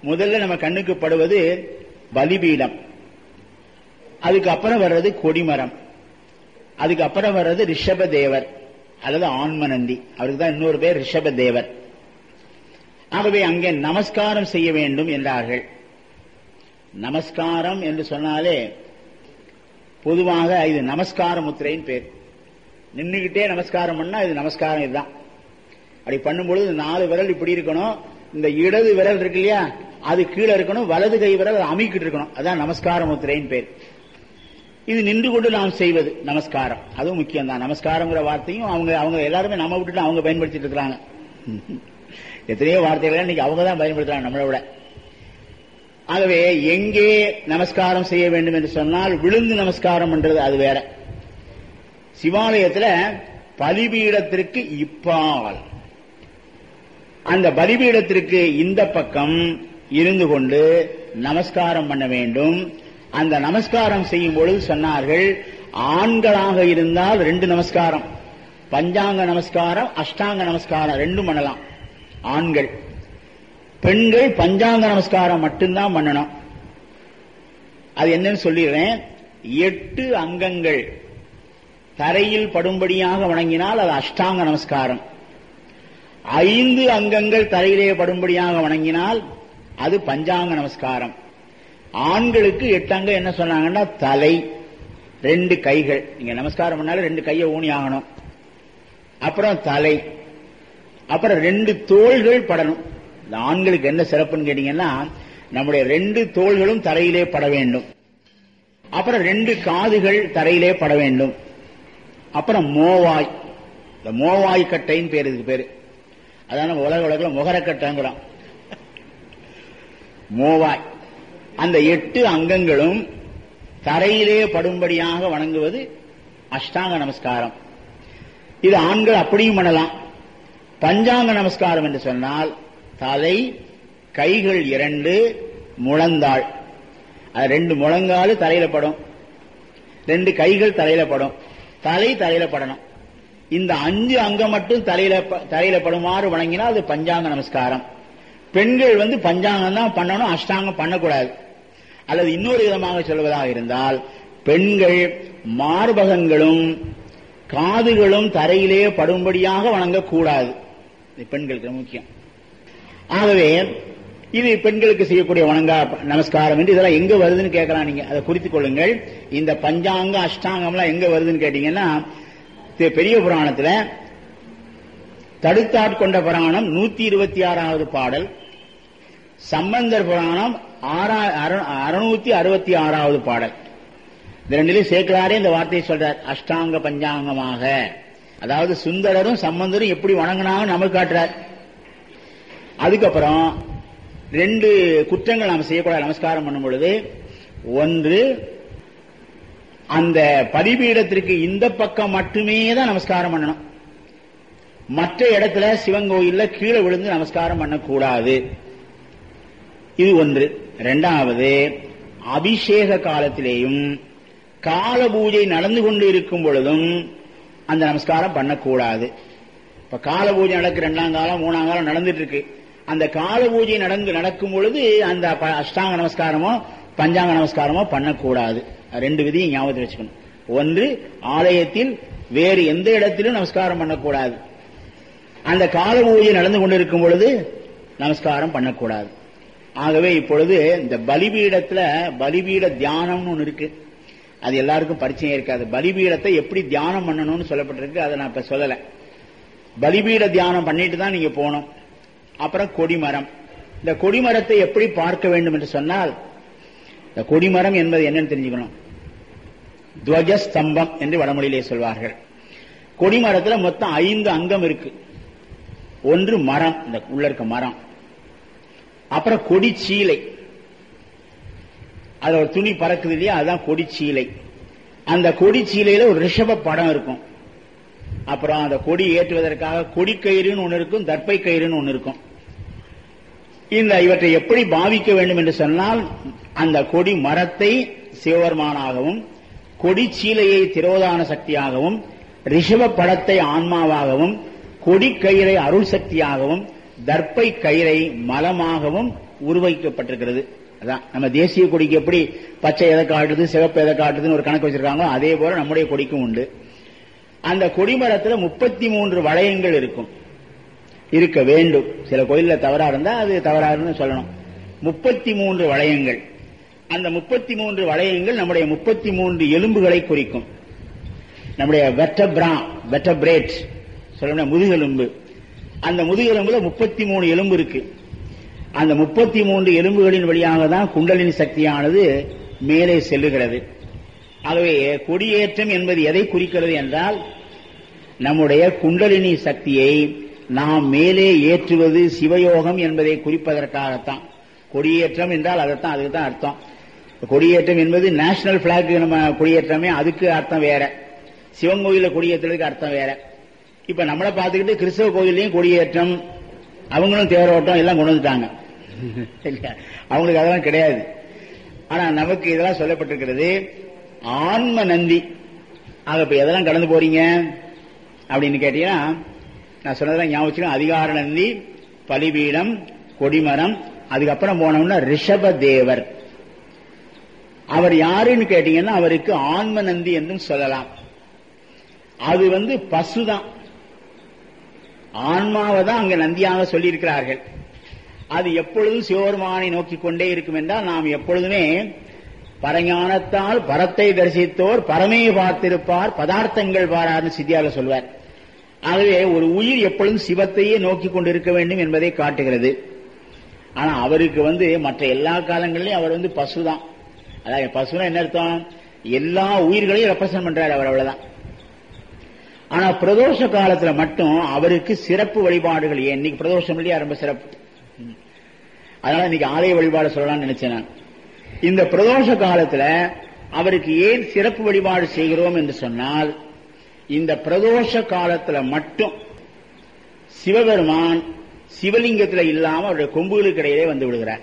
முதல்ல நம்ம கண்ணுக்கு படுவது பலிபீடம் அதுக்கு அப்புறம் வர்றது கொடிமரம் அதுக்கு அப்புறம் வர்றது ரிஷப தேவர் அல்லது ஆன்மநந்தி அவருக்கு தான் இன்னொரு பேர் ரிஷப தேவர் ஆகவே அங்கே நமஸ்காரம் செய்ய வேண்டும் என்றார்கள் நமஸ்காரம் என்று சொன்னாலே பொதுவாக இது நமஸ்கார முத்திரைன்னு பேர் நின்றுகிட்டே நமஸ்காரம் பண்ணா இது நமஸ்காரம் இதுதான் அப்படி பண்ணும்பொழுது நாலு விரல் இப்படி இருக்கணும் இந்த இடது விரல் இருக்கு இல்லையா அது கீழே இருக்கணும் வலது கை விரல் அமைக்கிட்டு இருக்கணும் அதான் நமஸ்கார முத்திரைன்னு பேர் இது நின்று கொண்டு நாம் செய்வது நமஸ்காரம் அதுவும் முக்கியம் தான் நமஸ்காரங்கிற வார்த்தையும் அவங்க அவங்க எல்லாருமே நம்ம விட்டுட்டு அவங்க பயன்படுத்திட்டு இருக்கிறாங்க எத்தனையோ வார்த்தைகளை இன்னைக்கு அவங்க தான் பயன்படுத்துறாங்க நம்மளை விட ஆகவே எங்கே நமஸ்காரம் செய்ய வேண்டும் என்று சொன்னால் விழுந்து நமஸ்காரம் பண்றது அது வேற சிவாலயத்துல பலிபீடத்திற்கு இப்பால் அந்த பலிபீடத்திற்கு இந்த பக்கம் இருந்து கொண்டு நமஸ்காரம் பண்ண வேண்டும் அந்த நமஸ்காரம் செய்யும் பொழுது சொன்னார்கள் ஆண்களாக இருந்தால் ரெண்டு நமஸ்காரம் பஞ்சாங்க நமஸ்காரம் அஷ்டாங்க நமஸ்காரம் ரெண்டும் பண்ணலாம் ஆண்கள் பெண்கள் பஞ்சாங்க நமஸ்காரம் மட்டும்தான் பண்ணணும் அது என்னன்னு சொல்லிடுறேன் எட்டு அங்கங்கள் தரையில் படும்படியாக வணங்கினால் அது அஷ்டாங்க நமஸ்காரம் ஐந்து அங்கங்கள் தரையிலே படும்படியாக வணங்கினால் அது பஞ்சாங்க நமஸ்காரம் ஆண்களுக்கு எட்டு அங்கம் என்ன சொன்னாங்கன்னா தலை ரெண்டு கைகள் நீங்க நமஸ்காரம் பண்ணாலும் ரெண்டு கையை ஊனி ஆகணும் அப்புறம் தலை அப்புறம் ரெண்டு தோள்கள் படணும் இந்த ஆண்களுக்கு என்ன சிறப்புன்னு கேட்டீங்கன்னா நம்முடைய ரெண்டு தோள்களும் தரையிலே பட வேண்டும் அப்புறம் ரெண்டு காதுகள் தரையிலே பட வேண்டும் அப்புறம் மோவாய் இந்த மோவாய் கட்டைன்னு பேர் இதுக்கு பேரு அதான் நம்ம உலக உலகில் முகரக்கட்டைங்கிறோம் மோவாய் அந்த எட்டு அங்கங்களும் தரையிலே படும்படியாக வணங்குவது அஷ்டாங்க நமஸ்காரம் இது ஆண்கள் அப்படியும் பண்ணலாம் பஞ்சாங்க நமஸ்காரம் என்று சொன்னால் தலை கைகள் இரண்டு முழந்தாள் அது ரெண்டு முழங்காலு தலையில படும் ரெண்டு கைகள் தலையில படும் தலை தலையில படணும் இந்த அஞ்சு அங்கம் மட்டும் தலையில தலையில படுமாறு வணங்கினா அது பஞ்சாங்க நமஸ்காரம் பெண்கள் வந்து பஞ்சாங்கம் தான் பண்ணணும் அஷ்டாங்கம் பண்ணக்கூடாது அல்லது இன்னொரு விதமாக சொல்வதாக இருந்தால் பெண்கள் மார்பகங்களும் காதுகளும் தரையிலே படும்படியாக வணங்கக்கூடாது இது பெண்களுக்கு முக்கியம் ஆகவே இது பெண்களுக்கு செய்யக்கூடிய வணங்கா நமஸ்காரம் என்று இதெல்லாம் எங்க வருதுன்னு கேட்கலாம் நீங்க அதை குறித்துக் கொள்ளுங்கள் இந்த பஞ்சாங்க அஷ்டாங்கம்லாம் எங்க வருதுன்னு கேட்டீங்கன்னா பெரிய புராணத்துல தடுத்தாட்கொண்ட புராணம் நூத்தி இருபத்தி ஆறாவது பாடல் சம்பந்தர் புராணம் அறுநூத்தி அறுபத்தி ஆறாவது பாடல் இந்த ரெண்டிலையும் சேர்க்கிறாரே இந்த வார்த்தையை சொல்றார் அஷ்டாங்க பஞ்சாங்கமாக அதாவது சுந்தரரும் சம்பந்தரும் எப்படி வணங்கினாங்க நமக்கு காட்டுறார் அதுக்கப்புறம் ரெண்டு குற்றங்கள் நாம் செய்யக்கூடாது நமஸ்காரம் பண்ணும் பொழுது ஒன்று அந்த பலிபீடத்திற்கு இந்த பக்கம் மட்டுமே தான் நமஸ்காரம் பண்ணணும் மற்ற இடத்துல சிவன் கோயில்ல கீழே விழுந்து நமஸ்காரம் பண்ணக்கூடாது இது ஒன்று இரண்டாவது அபிஷேக காலத்திலேயும் கால பூஜை நடந்து கொண்டு இருக்கும் பொழுதும் அந்த நமஸ்காரம் பண்ணக்கூடாது இப்ப கால பூஜை நடக்கு ரெண்டாம் காலம் மூணாம் காலம் நடந்துட்டு இருக்கு அந்த கால பூஜை நடந்து நடக்கும் பொழுது அந்த அஷ்டாங்க நமஸ்காரமோ பஞ்சாங்க நமஸ்காரமோ பண்ணக்கூடாது ரெண்டு விதியும் ஞாபகத்தில் வச்சுக்கணும் ஒன்று ஆலயத்தில் வேறு எந்த இடத்திலும் நமஸ்காரம் பண்ணக்கூடாது அந்த கால பூஜை நடந்து கொண்டிருக்கும் பொழுது நமஸ்காரம் பண்ணக்கூடாது ஆகவே இப்பொழுது இந்த பலிபீடத்துல பலிபீட தியானம்னு ஒன்று இருக்கு அது எல்லாருக்கும் பரிச்சயம் இருக்காது பலிபீடத்தை எப்படி தியானம் பண்ணணும்னு சொல்லப்பட்டிருக்கு அதை நான் இப்ப சொல்லல பலிபீட தியானம் பண்ணிட்டு தான் நீங்க போகணும் அப்புறம் கொடிமரம் இந்த கொடிமரத்தை எப்படி பார்க்க வேண்டும் என்று சொன்னால் இந்த கொடிமரம் என்பது என்னன்னு தெரிஞ்சுக்கணும் துவஜஸ்தம்பம் என்று வடமொழியிலே சொல்வார்கள் கொடிமரத்துல மொத்தம் ஐந்து அங்கம் இருக்கு ஒன்று மரம் இந்த உள்ள இருக்க மரம் அப்புறம் கொடி சீலை அதுல ஒரு துணி பறக்குது இல்லையா அதுதான் கொடி சீலை அந்த கொடி சீலையில ஒரு ரிஷப படம் இருக்கும் அப்புறம் அந்த கொடி ஏற்றுவதற்காக கொடி கயிறுன்னு ஒன்று இருக்கும் தர்ப்பை கயிறுன்னு ஒன்று இருக்கும் இந்த இவற்றை எப்படி பாவிக்க வேண்டும் என்று சொன்னால் அந்த கொடி மரத்தை சிவபெருமானாகவும் கொடி சீலையை திரோதான சக்தியாகவும் ரிஷப படத்தை ஆன்மாவாகவும் கொடி கயிறை அருள் சக்தியாகவும் தர்ப்பை கயிறை மலமாகவும் உருவாக்கப்பட்டிருக்கிறது அதான் நம்ம தேசிய கொடிக்கு எப்படி பச்சை எதை காட்டுது சிவப்பு எதை காட்டுதுன்னு ஒரு கணக்கு வச்சிருக்காங்களோ அதே போல நம்முடைய கொடிக்கும் உண்டு அந்த கொடிமரத்துல முப்பத்தி மூன்று வளையங்கள் இருக்கும் இருக்க வேண்டும் சில கோயில்ல தவறா இருந்தா அது தவறாருன்னு சொல்லணும் முப்பத்தி மூன்று வளையங்கள் அந்த முப்பத்தி மூன்று வளையங்கள் நம்முடைய முப்பத்தி மூன்று எலும்புகளை குறிக்கும் நம்முடைய வெட்டபிரா வெட்டபிரேட் சொல்லணும் முதுகெலும்பு அந்த முதுகெலும்புல முப்பத்தி மூணு எலும்பு இருக்கு அந்த முப்பத்தி மூன்று எலும்புகளின் வழியாக தான் குண்டலினி சக்தியானது மேலே செல்லுகிறது ஆகவே கொடியேற்றம் என்பது எதை குறிக்கிறது என்றால் நம்முடைய குண்டலினி சக்தியை நாம் மேலே ஏற்றுவது சிவயோகம் என்பதை குறிப்பதற்காகத்தான் கொடியேற்றம் என்றால் அதைத்தான் அதுக்கு தான் அர்த்தம் கொடியேற்றம் என்பது நேஷனல் பிளாக் நம்ம கொடியேற்றமே அதுக்கு அர்த்தம் வேற சிவன் கோயில கொடியேற்றதுக்கு அர்த்தம் வேற இப்ப நம்மளை பார்த்துக்கிட்டு கிறிஸ்தவ கோயிலையும் கொடியேற்றம் அவங்களும் தேரோட்டம் எல்லாம் கொண்டு வந்துட்டாங்க இல்ல, அவங்களுக்கு அதெல்லாம் கிடையாது ஆனா நமக்கு இதெல்லாம் சொல்லப்பட்டிருக்கிறது ஆன்ம நந்தி ஆக இப்ப எதெல்லாம் கடந்து போறீங்க அப்படின்னு கேட்டீங்கன்னா நான் சொன்னதெல்லாம் ஞாபகம் வச்சுக்கணும். அதிகார நந்தி பலிபீடம் கொடிமரம் அதுக்கப்புறம் போனோம்னா ரிஷப தேவர் அவர் யாருன்னு கேட்டீங்கன்னா அவருக்கு ஆன்ம நந்தி என்றும் சொல்லலாம் அது வந்து பசுதான் ஆன்மாவை தான் அங்க நந்தியாக சொல்லியிருக்கிறார்கள் அது எப்பொழுதும் சிவபெருமானை நோக்கிக் கொண்டே இருக்கும் என்றால் நாம் எப்பொழுதுமே பரஞானத்தால் பரத்தை தரிசித்தோர் பரமே பார்த்திருப்பார் பதார்த்தங்கள் பாரார்னு சித்தியால சொல்வார் ஆகவே ஒரு உயிர் எப்பொழுதும் சிவத்தையே நோக்கி கொண்டிருக்க வேண்டும் என்பதை காட்டுகிறது ஆனா அவருக்கு வந்து மற்ற எல்லா காலங்களிலும் அவர் வந்து பசுதான் அதாவது பசுனா என்ன அர்த்தம் எல்லா உயிர்களையும் ரெப்ரசன்ட் பண்றாரு அவர் அவ்வளவுதான் ஆனா பிரதோஷ காலத்துல மட்டும் அவருக்கு சிறப்பு வழிபாடுகள் ஏன் இன்னைக்கு பிரதோஷம் இல்லையா ரொம்ப சிறப்பு ம். அதனால இன்னைக்கு ஆலய வழிபாடு சொல்லலாம்னு நினைச்சேன் நான் இந்த பிரதோஷ காலத்துல அவருக்கு ஏன் சிறப்பு வழிபாடு செய்கிறோம் என்று சொன்னால் இந்த பிரதோஷ காலத்துல மட்டும் சிவபெருமான் சிவலிங்கத்துல இல்லாம அவருடைய கொம்புகளுக்கு இடையிலே வந்து விடுகிறார்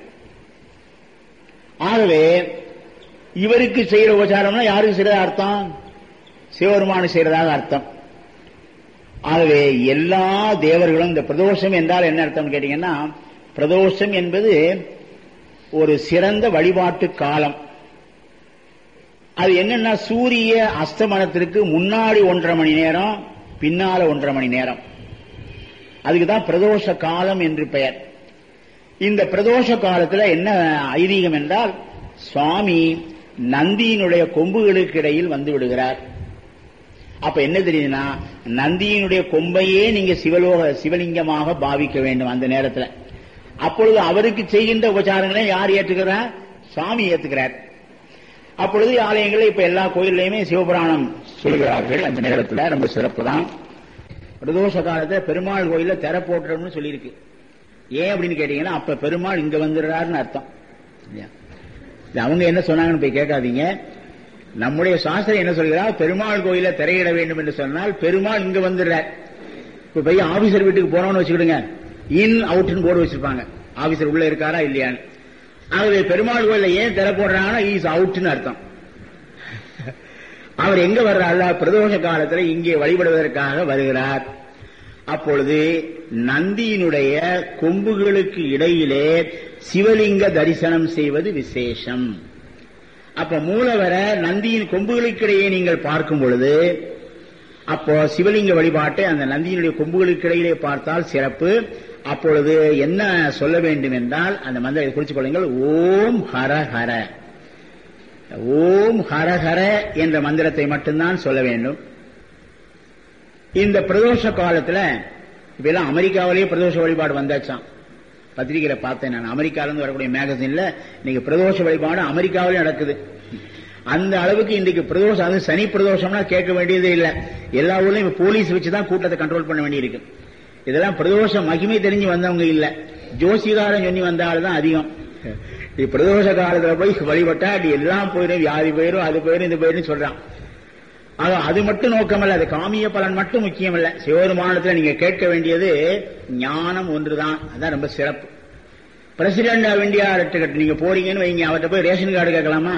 ஆகவே இவருக்கு செய்யற உபச்சாரம்னா யாருக்கு செய்யறதா அர்த்தம் சிவபெருமானு செய்யறதாக அர்த்தம் ஆகவே எல்லா தேவர்களும் இந்த பிரதோஷம் என்றால் என்ன அர்த்தம் கேட்டீங்கன்னா பிரதோஷம் என்பது ஒரு சிறந்த வழிபாட்டு காலம் அது என்னன்னா சூரிய அஸ்தமனத்திற்கு முன்னாடி ஒன்றரை மணி நேரம் பின்னால ஒன்றரை மணி நேரம் அதுக்கு தான் பிரதோஷ காலம் என்று பெயர் இந்த பிரதோஷ காலத்துல என்ன ஐதீகம் என்றால் சுவாமி நந்தியினுடைய கொம்புகளுக்கு இடையில் வந்து விடுகிறார் அப்ப என்ன தெரியுதுன்னா நந்தியினுடைய கொம்பையே நீங்க சிவலோக சிவலிங்கமாக பாவிக்க வேண்டும் அந்த நேரத்துல அப்பொழுது அவருக்கு செய்கின்ற உபச்சாரங்களை யார் ஏற்றுக்கிறார் சுவாமி ஏத்துக்கிறார் அப்பொழுது ஆலயங்களில் இப்ப எல்லா கோயில்லையுமே சிவபுராணம் சொல்கிறார்கள் அந்த நேரத்துல ரொம்ப சிறப்பு தான் பிரதோஷ காலத்துல பெருமாள் கோயில்ல திற போட்டுறோம்னு சொல்லியிருக்கு ஏன் அப்படின்னு கேட்டீங்கன்னா அப்ப பெருமாள் இங்க வந்துடுறாருன்னு அர்த்தம் இல்லையா? இது அவங்க என்ன சொன்னாங்கன்னு போய் கேட்காதீங்க நம்முடைய சாஸ்திரம் என்ன சொல்கிறார் பெருமாள் கோயில திரையிட வேண்டும் என்று சொன்னால் பெருமாள் இங்க வந்துடுறார் இப்ப போய் ஆபீசர் வீட்டுக்கு போனோம்னு வச்சுக்கிடுங்க இன் அவுட்னு போர்டு வச்சிருப்பாங்க ஆபீசர் உள்ள இருக்காரா இல்லையான்னு ஆகவே பெருமாள் கோயில ஏன் திரை போடுறாங்கன்னா இஸ் அவுட்னு அர்த்தம் அவர் எங்க வர்றாரு பிரதோஷ காலத்துல இங்கே வழிபடுவதற்காக வருகிறார் அப்பொழுது நந்தியினுடைய கொம்புகளுக்கு இடையிலே சிவலிங்க தரிசனம் செய்வது விசேஷம் அப்ப மூலவர நந்தியின் கொம்புகளுக்கு இடையே நீங்கள் பார்க்கும் பொழுது அப்போ சிவலிங்க வழிபாட்டை அந்த நந்தியினுடைய கொம்புகளுக்கு இடையிலே பார்த்தால் சிறப்பு அப்பொழுது என்ன சொல்ல வேண்டும் என்றால் அந்த மந்திரத்தை குறித்துக் கொள்ளுங்கள் ஓம் ஹர ஹர ஓம் ஹர ஹர என்ற மந்திரத்தை மட்டும்தான் சொல்ல வேண்டும் இந்த பிரதோஷ காலத்துல இப்பெல்லாம் அமெரிக்காவிலேயே பிரதோஷ வழிபாடு வந்தாச்சாம் பத்திரிகையில பார்த்தேன் நான் அமெரிக்கால இருந்து வரக்கூடிய மேகசின்ல இன்னைக்கு பிரதோஷ வழிபாடு அமெரிக்காவிலே நடக்குது அந்த அளவுக்கு இன்றைக்கு பிரதோஷம் அது சனி பிரதோஷம்னா கேட்க வேண்டியதே இல்ல எல்லா ஊர்லயும் இப்ப போலீஸ் வச்சு தான் கூட்டத்தை கண்ட்ரோல் பண்ண வேண்டியிருக்கு இதெல்லாம் பிரதோஷ மகிமை தெரிஞ்சு வந்தவங்க இல்ல ஜோசிகாரன் சொல்லி வந்த ஆள் தான் அதிகம் நீ பிரதோஷ காலத்துல போய் வழிபட்டா அது எல்லாம் போயிடும் வியாதி போயிடும் அது போயிடும் இது போயிடும் சொல்றான் ஆக அது மட்டும் நோக்கமல்ல அது காமிய பலன் மட்டும் முக்கியம் இல்ல சிவபெருமானத்துல நீங்க கேட்க வேண்டியது ஞானம் ஒன்றுதான் அதான் ரொம்ப சிறப்பு பிரசிடென்ட் ஆஃப் இந்தியா நீங்க போறீங்கன்னு வைங்க அவர்கிட்ட போய் ரேஷன் கார்டு கேட்கலாமா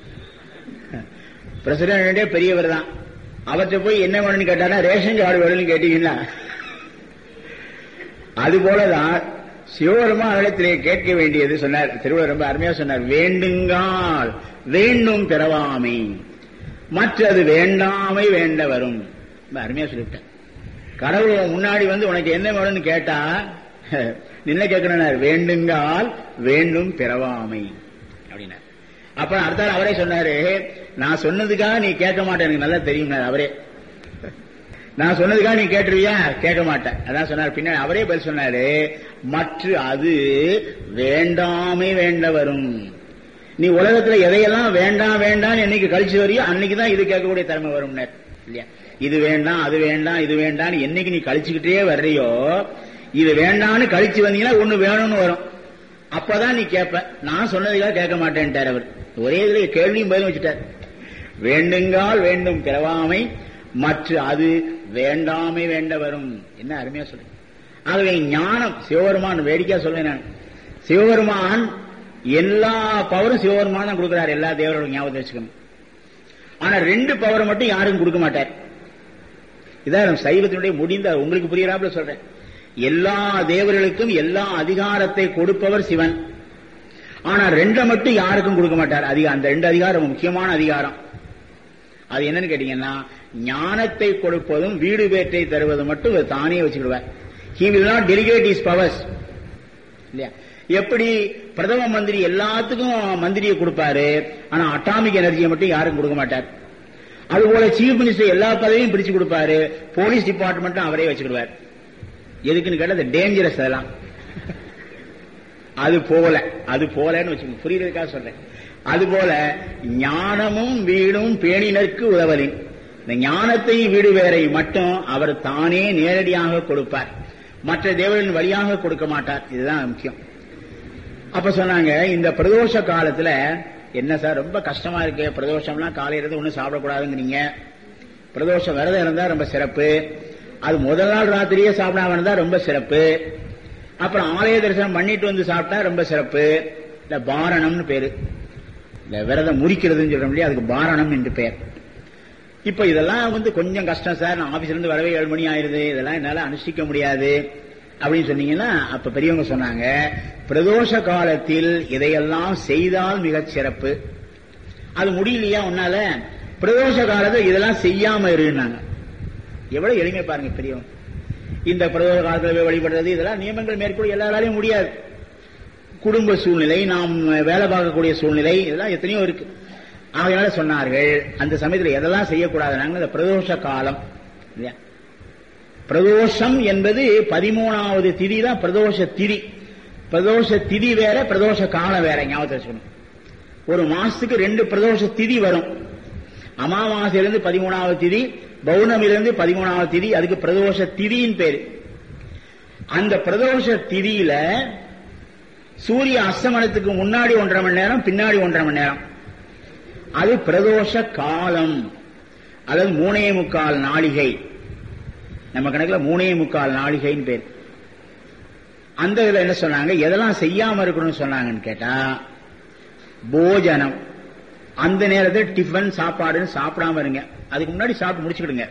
பிரசிடென்டே பெரியவர் தான் அவர்கிட்ட போய் என்ன வேணும்னு கேட்டாரா ரேஷன் கார்டு வேணும்னு கேட்டீங்கன்னா அது போலதான் சிவபெருமானிடத்திலே கேட்க வேண்டியது சொன்னார் திருவள்ளுவர் ரொம்ப அருமையா சொன்னார் வேண்டுங்கால் வேண்டும் பிறவாமை மற்றது வேண்டாமை வேண்ட வரும் ரொம்ப அருமையா சொல்லிவிட்டேன் கடவுள் உன் முன்னாடி வந்து உனக்கு என்ன வேணும்னு கேட்டா நின்ன கேட்கணும் வேண்டுங்கால் வேண்டும் பிறவாமை அப்படின்னா அப்புறம் அடுத்த அவரே சொன்னாரு நான் சொன்னதுக்காக நீ கேட்க மாட்டேன் எனக்கு நல்லா தெரியும் அவரே நான் சொன்னதுக்காக நீ கேட்டுருவியா கேட்க மாட்டேன் அதான் சொன்னார் பின்னாடி அவரே பதில் சொன்னாரு மற்ற அது வேண்டாமே வேண்ட வரும் நீ உலகத்துல எதையெல்லாம் வேண்டாம் வேண்டாம் என்னைக்கு கழிச்சு வரையோ அன்னைக்கு தான் இது கேட்கக்கூடிய திறமை வரும் இல்லையா இது வேண்டாம் அது வேண்டாம் இது வேண்டாம் என்னைக்கு நீ கழிச்சுக்கிட்டே வர்றியோ இது வேண்டாம்னு கழிச்சு வந்தீங்கன்னா ஒண்ணு வேணும்னு வரும் அப்பதான் நீ கேட்ப நான் சொன்னதுக்காக கேட்க மாட்டேன்ட்டார் அவர் ஒரே இதுல கேள்வியும் பதில் வச்சுட்டார் வேண்டுங்கால் வேண்டும் பிறவாமை மற்ற அது வேண்டாமை வேண்ட வரும் என்ன அருமையா சொல்லு ஆகவே ஞானம் சிவபெருமான் வேடிக்கையா சொல்வேன் நான் சிவபெருமான் எல்லா பவரும் சிவபெருமான் தான் கொடுக்கிறார் எல்லா தேவரோட ஞாபகத்தை வச்சுக்கணும் ஆனா ரெண்டு பவரை மட்டும் யாருக்கும் கொடுக்க மாட்டார் இதான் சைவத்தினுடைய முடிந்த உங்களுக்கு புரியறாப்புல சொல்றேன் எல்லா தேவர்களுக்கும் எல்லா அதிகாரத்தை கொடுப்பவர் சிவன் ஆனா ரெண்டை மட்டும் யாருக்கும் கொடுக்க மாட்டார் அதிகாரம் அந்த ரெண்டு அதிகாரம் முக்கியமான அதிகாரம் அது என்னன்னு கேட்டீங்கன்னா ஞானத்தை கொடுப்பதும் வீடு பேற்றை தருவது மட்டும் தானே வச்சுக்கிடுவார் he will not delegate his powers இல்லையா எப்படி பிரதம மந்திரி எல்லாத்துக்கும் மந்திரியை கொடுப்பாரு ஆனா அட்டாமிக் எனர்ஜியை மட்டும் யாருக்கும் கொடுக்க மாட்டார் அதுபோல சீஃப் மினிஸ்டர் எல்லா பதவியும் பிரிச்சு கொடுப்பாரு போலீஸ் டிபார்ட்மெண்ட்டும் அவரே வச்சுக்கிடுவார் எதுக்குன்னு கேட்டா டேஞ்சரஸ் அதெல்லாம் அது போல அது போலன்னு வச்சுக்கோங்க புரியுறதுக்காக சொல்றேன் அது போல ஞானமும் வீடும் பேணினருக்கு உதவலின் இந்த ஞானத்தை வீடு வேறை மட்டும் அவர் தானே நேரடியாக கொடுப்பார் மற்ற தேவர்களின் வழியாக கொடுக்க மாட்டார் இதுதான் முக்கியம் அப்ப சொன்னாங்க இந்த பிரதோஷ காலத்துல என்ன சார் ரொம்ப கஷ்டமா இருக்கு பிரதோஷம்லாம் காலையில இருந்து ஒன்னும் சாப்பிடக்கூடாதுங்கிறீங்க பிரதோஷம் விரதம் இருந்தா ரொம்ப சிறப்பு அது முதல் நாள் ராத்திரியே சாப்பிடாம இருந்தா ரொம்ப சிறப்பு அப்புறம் ஆலய தரிசனம் பண்ணிட்டு வந்து சாப்பிட்டா ரொம்ப சிறப்பு இந்த பாரணம்னு பேரு இந்த விரதம் முறிக்கிறதுன்னு சொல்றோம் இல்லையா அதுக்கு பாரணம் என்று பெயர் இப்ப இதெல்லாம் வந்து கொஞ்சம் கஷ்டம் சார் நான் ஆபீஸ்ல இருந்து வரவே ஏழு மணி ஆயிருது இதெல்லாம் என்னால அனுஷ்டிக்க முடியாது அப்படின்னு சொன்னீங்கன்னா அப்ப பெரியவங்க சொன்னாங்க பிரதோஷ காலத்தில் இதையெல்லாம் செய்தால் மிகச் சிறப்பு அது முடியலையா உன்னால பிரதோஷ காலத்தில் இதெல்லாம் செய்யாம இருந்தாங்க எவ்வளவு எளிமை பாருங்க பெரியவங்க இந்த பிரதோஷ காலத்தில் போய் வழிபடுறது இதெல்லாம் நியமங்கள் மேற்கொள்ள எல்லாராலையும் முடியாது குடும்ப சூழ்நிலை நாம் வேலை பார்க்கக்கூடிய சூழ்நிலை இதெல்லாம் எத்தனையோ இருக்கு ஆகையால சொன்னார்கள் அந்த சமயத்தில் எதெல்லாம் செய்யக்கூடாதுனாங்க இந்த பிரதோஷ காலம் இல்லையா பிரதோஷம் என்பது பதிமூணாவது திதி தான் பிரதோஷ திதி பிரதோஷ திதி வேற பிரதோஷ காலம் வேற ஞாபகத்தை வச்சுக்கணும் ஒரு மாசத்துக்கு ரெண்டு பிரதோஷ திதி வரும் அமாவாசையிலிருந்து பதிமூணாவது திதி பௌர்ணமிலிருந்து பதிமூணாவது திதி அதுக்கு பிரதோஷ திதியின் பேரு அந்த பிரதோஷ திதியில சூரிய அஸ்தமனத்துக்கு முன்னாடி ஒன்றரை மணி நேரம் பின்னாடி ஒன்றரை மணி நேரம் அது பிரதோஷ காலம் அதாவது மூணே முக்கால் நாளிகை நம்ம கணக்குல மூணே முக்கால் நாளிகைன்னு பேர் அந்த இதுல என்ன சொன்னாங்க எதெல்லாம் செய்யாம இருக்கணும்னு சொன்னாங்கன்னு கேட்டா போஜனம் அந்த நேரத்தில் டிஃபன் சாப்பாடுன்னு சாப்பிடாம இருங்க அதுக்கு முன்னாடி சாப்பிட்டு முடிச்சுக்கிடுங்க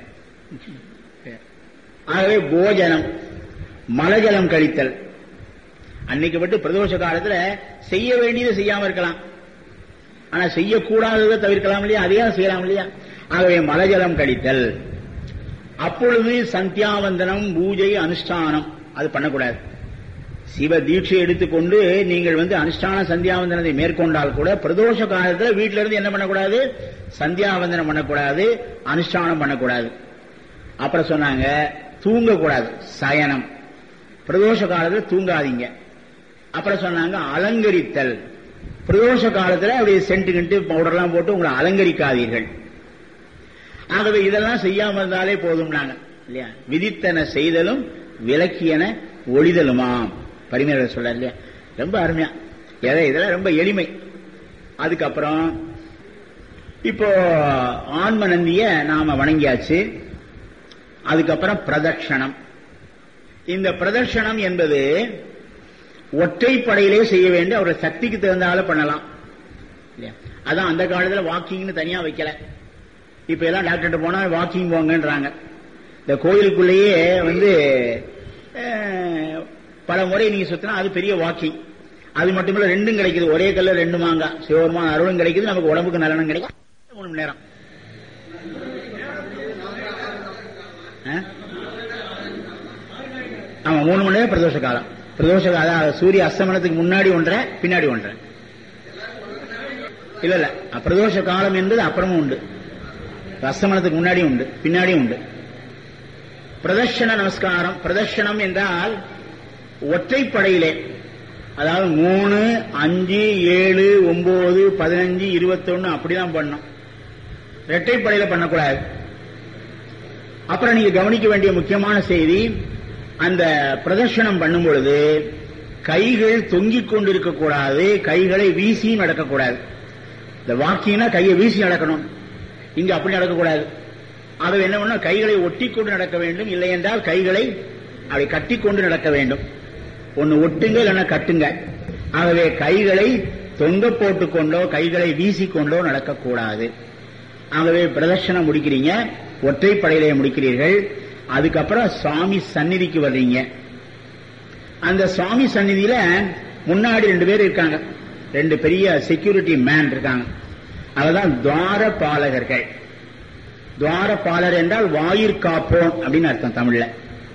ஆகவே போஜனம் மலஜலம் கழித்தல் அன்னைக்கு மட்டும் பிரதோஷ காலத்துல செய்ய வேண்டியதை செய்யாம இருக்கலாம் ஆனா செய்யக்கூடாததை தவிர்க்கலாம் இல்லையா அதையும் செய்யலாம் இல்லையா ஆகவே மலஜலம் கழித்தல் அப்பொழுது சந்தியாவந்தனம் பூஜை அனுஷ்டானம் அது பண்ணக்கூடாது சிவ தீட்சை எடுத்துக்கொண்டு நீங்கள் வந்து அனுஷ்டான சந்தியாவந்தனத்தை மேற்கொண்டால் கூட பிரதோஷ காலத்துல வீட்டில இருந்து என்ன பண்ணக்கூடாது சந்தியாவந்தனம் பண்ணக்கூடாது அனுஷ்டானம் பண்ணக்கூடாது அப்புறம் சொன்னாங்க தூங்கக்கூடாது சயனம் பிரதோஷ காலத்துல தூங்காதீங்க அப்புறம் சொன்னாங்க அலங்கரித்தல் பிரதோஷ காலத்துல அப்படி சென்ட் கிண்டு பவுடர்லாம் போட்டு உங்களை அலங்கரிக்காதீர்கள் ஆகவே இதெல்லாம் செய்யாம இருந்தாலே போதும்னாங்க இல்லையா விதித்தன செய்தலும் விலக்கியன ஒளிதலுமாம் பரிமையாளர் சொல்ல இல்லையா ரொம்ப அருமையா எதை இதெல்லாம் ரொம்ப எளிமை அதுக்கப்புறம் இப்போ ஆன்ம நந்திய நாம வணங்கியாச்சு அதுக்கப்புறம் பிரதட்சணம் இந்த பிரதட்சணம் என்பது ஒற்றைப்படையிலே செய்ய வேண்டிய அவருடைய சக்திக்கு தகுந்தால பண்ணலாம் இல்லையா அதான் அந்த காலத்துல வாக்கிங்னு தனியா வைக்கல இப்ப எல்லாம் டாக்டர் போனா வாக்கிங் போங்கன்றாங்க இந்த கோயிலுக்குள்ளேயே வந்து பல முறை நீங்க சுத்தினா அது பெரிய வாக்கிங் அது மட்டும் இல்ல ரெண்டும் கிடைக்குது ஒரே கல்ல ரெண்டு மாங்காய் சிவபெருமான் அருளும் கிடைக்குது நமக்கு உடம்புக்கு நலனும் கிடைக்கும் மூணு மணி நேரம் ஆ? ஆமா மூணு மணி நேரம் பிரதோஷ காலம் பிரதோஷ காலம் சூரிய அஸ்தமனத்துக்கு முன்னாடி ஒன்றரை பின்னாடி ஒன்றரை இல்ல இல்ல பிரதோஷ காலம் என்பது அப்புறமும் உண்டு அஸ்தமனத்துக்கு முன்னாடி உண்டு பின்னாடியும் உண்டு பிரதர்ஷன நமஸ்காரம் பிரதர்ஷனம் என்றால் ஒற்றைப்படையிலே அதாவது மூணு அஞ்சு ஏழு ஒன்பது பதினஞ்சு இருபத்தொன்னு அப்படிதான் பண்ணணும் இரட்டைப்படையில பண்ணக்கூடாது அப்புறம் நீங்க கவனிக்க வேண்டிய முக்கியமான செய்தி அந்த பிரதர்ஷனம் பண்ணும் பொழுது கைகள் தொங்கிக் கொண்டிருக்க கூடாது கைகளை வீசி நடக்கக்கூடாது இந்த வாக்கிங்னா கையை வீசி நடக்கணும் இங்க அப்படி நடக்கக்கூடாது ஆகவே என்ன பண்ண கைகளை ஒட்டி கொண்டு நடக்க வேண்டும் இல்லை என்றால் கைகளை அப்படி கட்டி கொண்டு நடக்க வேண்டும் ஒன்னு ஒட்டுங்க இல்லைன்னா கட்டுங்க ஆகவே கைகளை தொங்க போட்டுக்கொண்டோ கைகளை வீசிக்கொண்டோ நடக்கக்கூடாது ஆகவே பிரதர்ஷனம் முடிக்கிறீங்க ஒற்றைப்படையிலே முடிக்கிறீர்கள் அதுக்கப்புறம் சுவாமி சந்நிதிக்கு வர்றீங்க அந்த சுவாமி சந்நிதியில முன்னாடி ரெண்டு பேர் இருக்காங்க ரெண்டு பெரிய செக்யூரிட்டி மேன் இருக்காங்க அதுதான் துவார பாலகர்கள் துவாரபாலர் என்றால் வாயிற்காப்போன் அப்படின்னு அர்த்தம் தமிழ்ல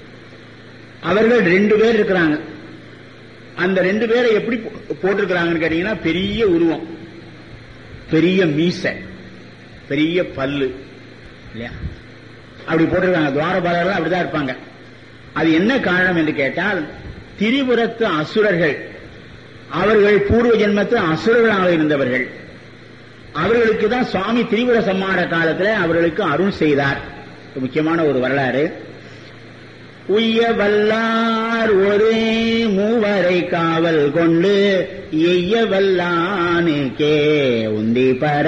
அவர்கள் ரெண்டு பேர் இருக்கிறாங்க அந்த ரெண்டு பேரை எப்படி போட்டிருக்கிறாங்கன்னு கேட்டீங்கன்னா பெரிய உருவம் பெரிய மீசை பெரிய பல்லு இல்லையா அப்படி போட்டிருக்காங்க துவாரபாலர்கள் அப்படிதான் இருப்பாங்க அது என்ன காரணம் என்று கேட்டால் திரிபுரத்து அசுரர்கள் அவர்கள் பூர்வ ஜென்மத்து அசுரர்களாக இருந்தவர்கள் அவர்களுக்கு தான் சுவாமி திரிபுர சம்மார காலத்தில் அவர்களுக்கு அருள் செய்தார் முக்கியமான ஒரு வரலாறு உய்ய வல்லார் ஒரே மூவரை காவல் கொண்டு எய்ய வல்லானுக்கே உந்தி பர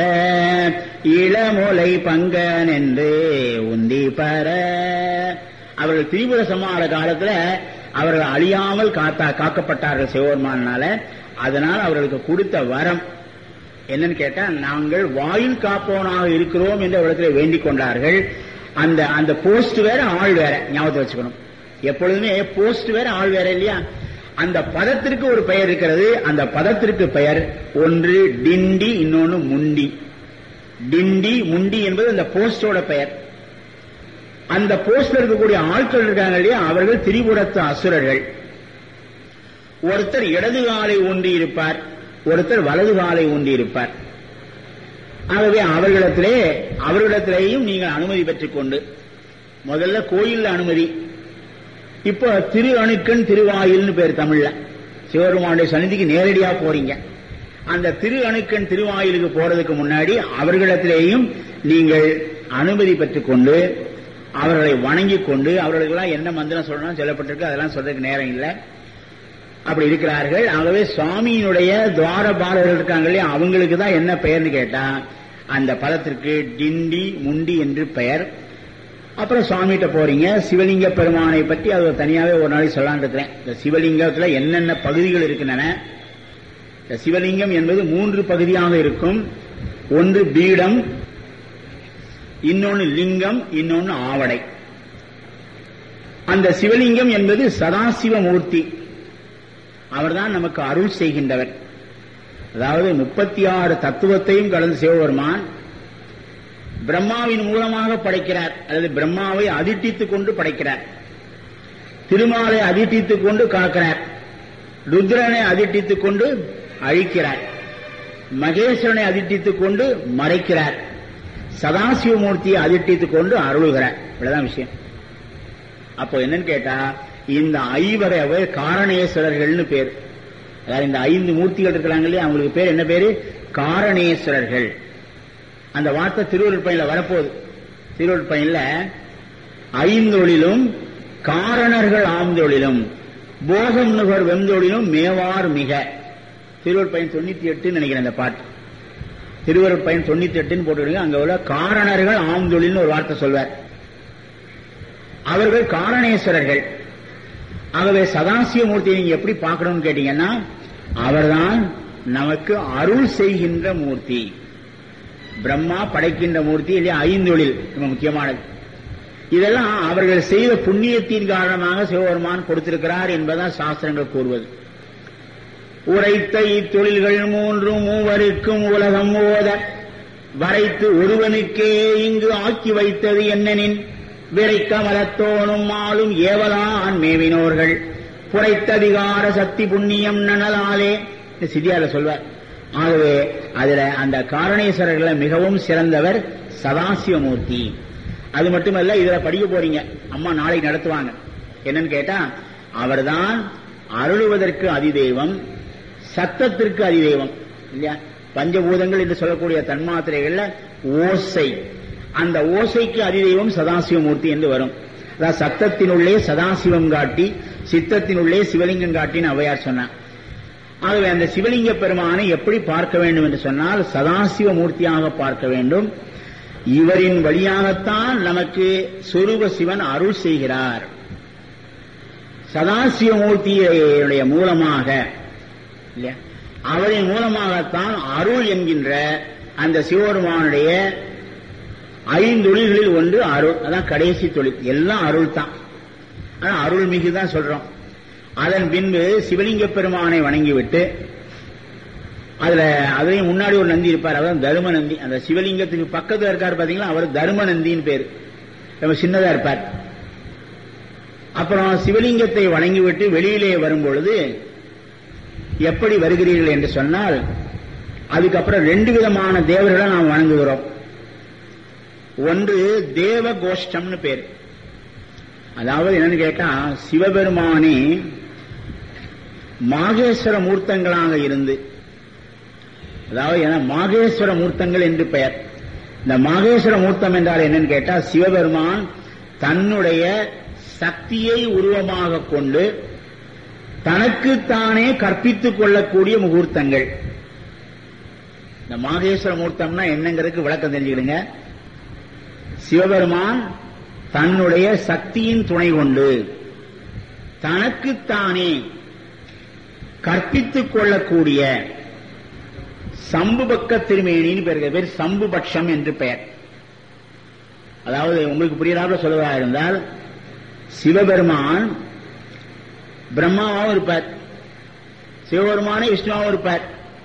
இளமுலை பங்கன் என்று உந்தி பர அவர்கள் திரிபுர சம்மார காலத்துல அவர்கள் அழியாமல் காத்தா காக்கப்பட்டார்கள் சிவபெருமானால அதனால் அவர்களுக்கு கொடுத்த வரம் என்னன்னு கேட்டா நாங்கள் வாயில் காப்பவனாக இருக்கிறோம் என்று இடத்துல வேண்டிக் கொண்டார்கள் அந்த அந்த போஸ்ட் வேற ஆள் வேற ஞாபகத்தை வச்சுக்கணும் எப்பொழுதுமே போஸ்ட் வேற ஆள் வேற இல்லையா அந்த பதத்திற்கு ஒரு பெயர் இருக்கிறது அந்த பதத்திற்கு பெயர் ஒன்று டிண்டி இன்னொன்னு முண்டி டிண்டி முண்டி என்பது அந்த போஸ்டோட பெயர் அந்த போஸ்ட்ல இருக்கக்கூடிய ஆட்கள் இருக்காங்க இல்லையா அவர்கள் திரிபுரத்து அசுரர்கள் ஒருத்தர் இடது காலை ஊன்றி இருப்பார் ஒருத்தர் வலது காலை ஊன்றி இருப்பார் ஆகவே அவர்களிடத்திலே அவர்களிடத்திலேயும் நீங்கள் அனுமதி பெற்றுக் கொண்டு முதல்ல கோயில்ல அனுமதி இப்போ திரு அணுக்கன் திருவாயில்னு பேர் தமிழ்ல சிவபெருமானுடைய சன்னிதிக்கு நேரடியா போறீங்க அந்த திரு அணுக்கன் திருவாயிலுக்கு போறதுக்கு முன்னாடி அவர்களிடத்திலேயும் நீங்கள் அனுமதி பெற்றுக் கொண்டு அவர்களை வணங்கிக் கொண்டு அவர்களுக்கெல்லாம் என்ன மந்திரம் சொல்லணும் சொல்லப்பட்டிருக்கு அதெல்லாம் சொல்றதுக்கு நேரம் இல்லை அப்படி இருக்கிறார்கள் ஆகவே சுவாமியினுடைய துவாரபாலர்கள் இருக்காங்க இல்லையா அவங்களுக்கு தான் என்ன பெயர்னு கேட்டா அந்த பதத்திற்கு டிண்டி முண்டி என்று பெயர் அப்புறம் சுவாமிகிட்ட போறீங்க சிவலிங்க பெருமானை பற்றி அது தனியாவே ஒரு நாளைக்கு சொல்லான்னு இருக்கிறேன் இந்த சிவலிங்கத்துல என்னென்ன பகுதிகள் இருக்கின்றன இந்த சிவலிங்கம் என்பது மூன்று பகுதியாக இருக்கும் ஒன்று பீடம் இன்னொன்னு லிங்கம் இன்னொன்னு ஆவடை அந்த சிவலிங்கம் என்பது சதாசிவ மூர்த்தி அவர்தான் நமக்கு அருள் செய்கின்றவர் அதாவது முப்பத்தி ஆறு தத்துவத்தையும் கடந்து சிவபெருமான் பிரம்மாவின் மூலமாக படைக்கிறார் அல்லது பிரம்மாவை அதிட்டித்துக் கொண்டு படைக்கிறார் திருமாலை அதிட்டித்துக் கொண்டு காக்கிறார் ருத்ரனை அதிட்டித்துக் கொண்டு அழிக்கிறார் மகேஸ்வரனை அதிட்டித்துக் கொண்டு மறைக்கிறார் சதாசிவமூர்த்தியை அதிட்டித்துக் கொண்டு அருளுகிறார் இவ்வளவுதான் விஷயம் அப்போ என்னன்னு கேட்டா இந்த ஐவரை காரணேஸ்வரர்கள்னு பேர் அதாவது இந்த ஐந்து மூர்த்திகள் இருக்கிறாங்க இல்லையா அவங்களுக்கு பேர் என்ன பேரு காரணேஸ்வரர்கள் அந்த வார்த்தை திருவள்ளுவர் பையன்ல வரப்போகுது திருவள்ளுவர் பையன்ல ஐந்தொழிலும் காரணர்கள் ஆம்தொழிலும் போகம் நுகர் வெந்தொழிலும் மேவார் மிக திருவள்ளுவர் பையன் தொண்ணூத்தி எட்டுன்னு நினைக்கிறேன் அந்த பாட்டு திருவள்ளுவர் பையன் தொண்ணூத்தி எட்டுன்னு போட்டுருங்க அங்க உள்ள காரணர்கள் ஆம்தொழில்னு ஒரு வார்த்தை சொல்வார் அவர்கள் காரணேஸ்வரர்கள் ஆகவே சதாசிவமூர்த்தியை நீங்க எப்படி பார்க்கணும்னு கேட்டீங்கன்னா அவர்தான் நமக்கு அருள் செய்கின்ற மூர்த்தி பிரம்மா படைக்கின்ற மூர்த்தி இல்லையா ஐந்தொழில் ரொம்ப முக்கியமானது இதெல்லாம் அவர்கள் செய்த புண்ணியத்தின் காரணமாக சிவபெருமான் கொடுத்திருக்கிறார் என்பதான் சாஸ்திரங்கள் கூறுவது உரைத்த இத்தொழில்கள் மூன்று மூவருக்கும் உலகம் ஓத வரைத்து ஒருவனுக்கே இங்கு ஆக்கி வைத்தது என்னனின் விரைக்க மலத்தோனும் ஆளும் ஏவலான் மேவினோர்கள் புரைத்ததிகார சக்தி புண்ணியம் நனலாலே சிதியார சொல்வார் ஆகவே அதுல அந்த காரணேஸ்வரர்களை மிகவும் சிறந்தவர் சதாசிவமூர்த்தி அது மட்டுமல்ல இதுல படிக்க போறீங்க அம்மா நாளைக்கு நடத்துவாங்க என்னன்னு கேட்டா அவர்தான் அருளுவதற்கு அதிதெய்வம் சத்தத்திற்கு அதிதெய்வம் இல்லையா பஞ்சபூதங்கள் என்று சொல்லக்கூடிய தன்மாத்திரைகள்ல ஓசை அந்த ஓசைக்கு அதிதெய்வம் சதாசிவமூர்த்தி என்று வரும் அதாவது சத்தத்தினுள்ளே சதாசிவம் காட்டி சித்தத்தினுள்ளே சிவலிங்கம் காட்டின்னு அவையார் சொன்னார் ஆகவே அந்த சிவலிங்க பெருமானை எப்படி பார்க்க வேண்டும் என்று சொன்னால் சதாசிவ மூர்த்தியாக பார்க்க வேண்டும் இவரின் வழியாகத்தான் நமக்கு சொரூப சிவன் அருள் செய்கிறார் சதாசிவமூர்த்தியுடைய மூலமாக இல்லையா அவரின் மூலமாகத்தான் அருள் என்கின்ற அந்த சிவபெருமானுடைய ஐந்தொழில்களில் ஒன்று அருள் அதான் கடைசி தொழில் எல்லாம் அருள் தான் ஆனா அருள் மிகு தான் சொல்றோம் அதன் பின்பு சிவலிங்க பெருமானை வணங்கிவிட்டு அதுல அதையும் முன்னாடி ஒரு நந்தி இருப்பார் அவர் தரும நந்தி அந்த சிவலிங்கத்துக்கு பக்கத்துல இருக்கார் பாத்தீங்களா அவர் தரும நந்தின்னு பேரு ரொம்ப சின்னதா இருப்பார் அப்புறம் சிவலிங்கத்தை வணங்கிவிட்டு வெளியிலே வரும் பொழுது எப்படி வருகிறீர்கள் என்று சொன்னால் அதுக்கப்புறம் ரெண்டு விதமான தேவர்களை நாம் வணங்குகிறோம் ஒன்று தேவ கோஷ்டம்னு பேர் அதாவது என்னன்னு கேட்டா சிவபெருமானே மாகேஸ்வர மூர்த்தங்களாக இருந்து அதாவது ஏன்னா மாகேஸ்வர மூர்த்தங்கள் என்று பெயர் இந்த மாகேஸ்வர மூர்த்தம் என்றால் என்னன்னு கேட்டா சிவபெருமான் தன்னுடைய சக்தியை உருவமாக கொண்டு தனக்கு தானே கற்பித்துக் கொள்ளக்கூடிய முகூர்த்தங்கள் இந்த மாகேஸ்வர மூர்த்தம்னா என்னங்கிறதுக்கு விளக்கம் தெரிஞ்சுக்கிடுங்க சிவபெருமான் தன்னுடைய சக்தியின் துணை கொண்டு தனக்குத்தானே கற்பித்துக் கொள்ளக்கூடிய சம்புபக்க திருமேனின்னு பேர் பேர் சம்புபட்சம் என்று பெயர் அதாவது உங்களுக்கு புரியலாக சொல்வதாக இருந்தால் சிவபெருமான் பிரம்மாவாகவும் இருப்பார் சிவபெருமானே விஷ்ணுவாகவும் இருப்பார்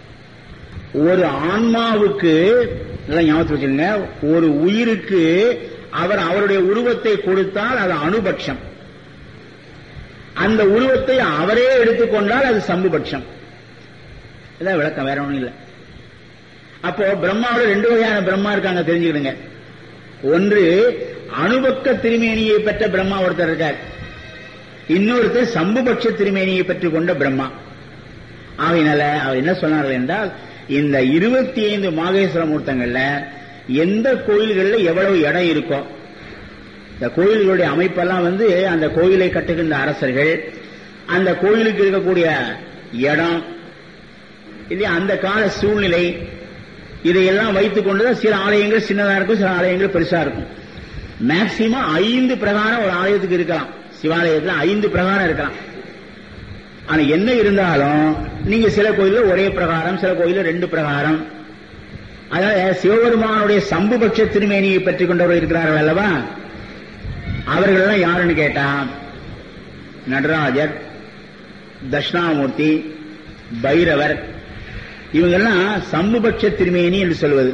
ஒரு ஆன்மாவுக்கு நல்லா ஞாபகத்தில் வச்சுக்கோங்க ஒரு உயிருக்கு அவர் அவருடைய உருவத்தை கொடுத்தால் அது அணுபட்சம் அந்த உருவத்தை அவரே எடுத்துக்கொண்டால் அது சம்புபட்சம் இதான் விளக்கம் வேற ஒண்ணும் இல்லை அப்போ பிரம்மாவோட ரெண்டு வகையான பிரம்மா இருக்காங்க தெரிஞ்சுக்கிடுங்க ஒன்று அணுபக்க திருமேனியை பெற்ற பிரம்மா ஒருத்தர் இருக்கார் இன்னொருத்தர் சம்புபட்ச திருமேனியை பெற்றுக் கொண்ட பிரம்மா ஆகையினால அவர் என்ன சொன்னார்கள் என்றால் இந்த இருபத்தி ஐந்து மாகேஸ்வர மூர்த்தங்கள்ல எந்த கோயில்கள்ல எவ்வளவு இடம் இருக்கோ இந்த கோயில்களுடைய அமைப்பெல்லாம் வந்து அந்த கோயிலை கட்டுகின்ற அரசர்கள் அந்த கோயிலுக்கு இருக்கக்கூடிய இடம் இல்லையா அந்த கால சூழ்நிலை இதையெல்லாம் வைத்துக் கொண்டுதான் சில ஆலயங்கள் சின்னதா இருக்கும் சில ஆலயங்கள் பெருசா இருக்கும் மேக்சிமம் ஐந்து பிரகாரம் ஒரு ஆலயத்துக்கு இருக்கலாம் சிவாலயத்தில் ஐந்து பிரகாரம் இருக்கலாம் ஆனா என்ன இருந்தாலும் நீங்க சில கோயில்ல ஒரே பிரகாரம் சில கோயில்ல ரெண்டு பிரகாரம் அதாவது சிவபெருமானுடைய சம்புபட்ச திருமேனியை பெற்றுக் கொண்டவர் இருக்கிறார்கள் அல்லவா அவர்கள் யாருன்னு கேட்டா நடராஜர் தட்சிணாமூர்த்தி பைரவர் இவங்கெல்லாம் சம்புபட்ச திருமேனி என்று சொல்வது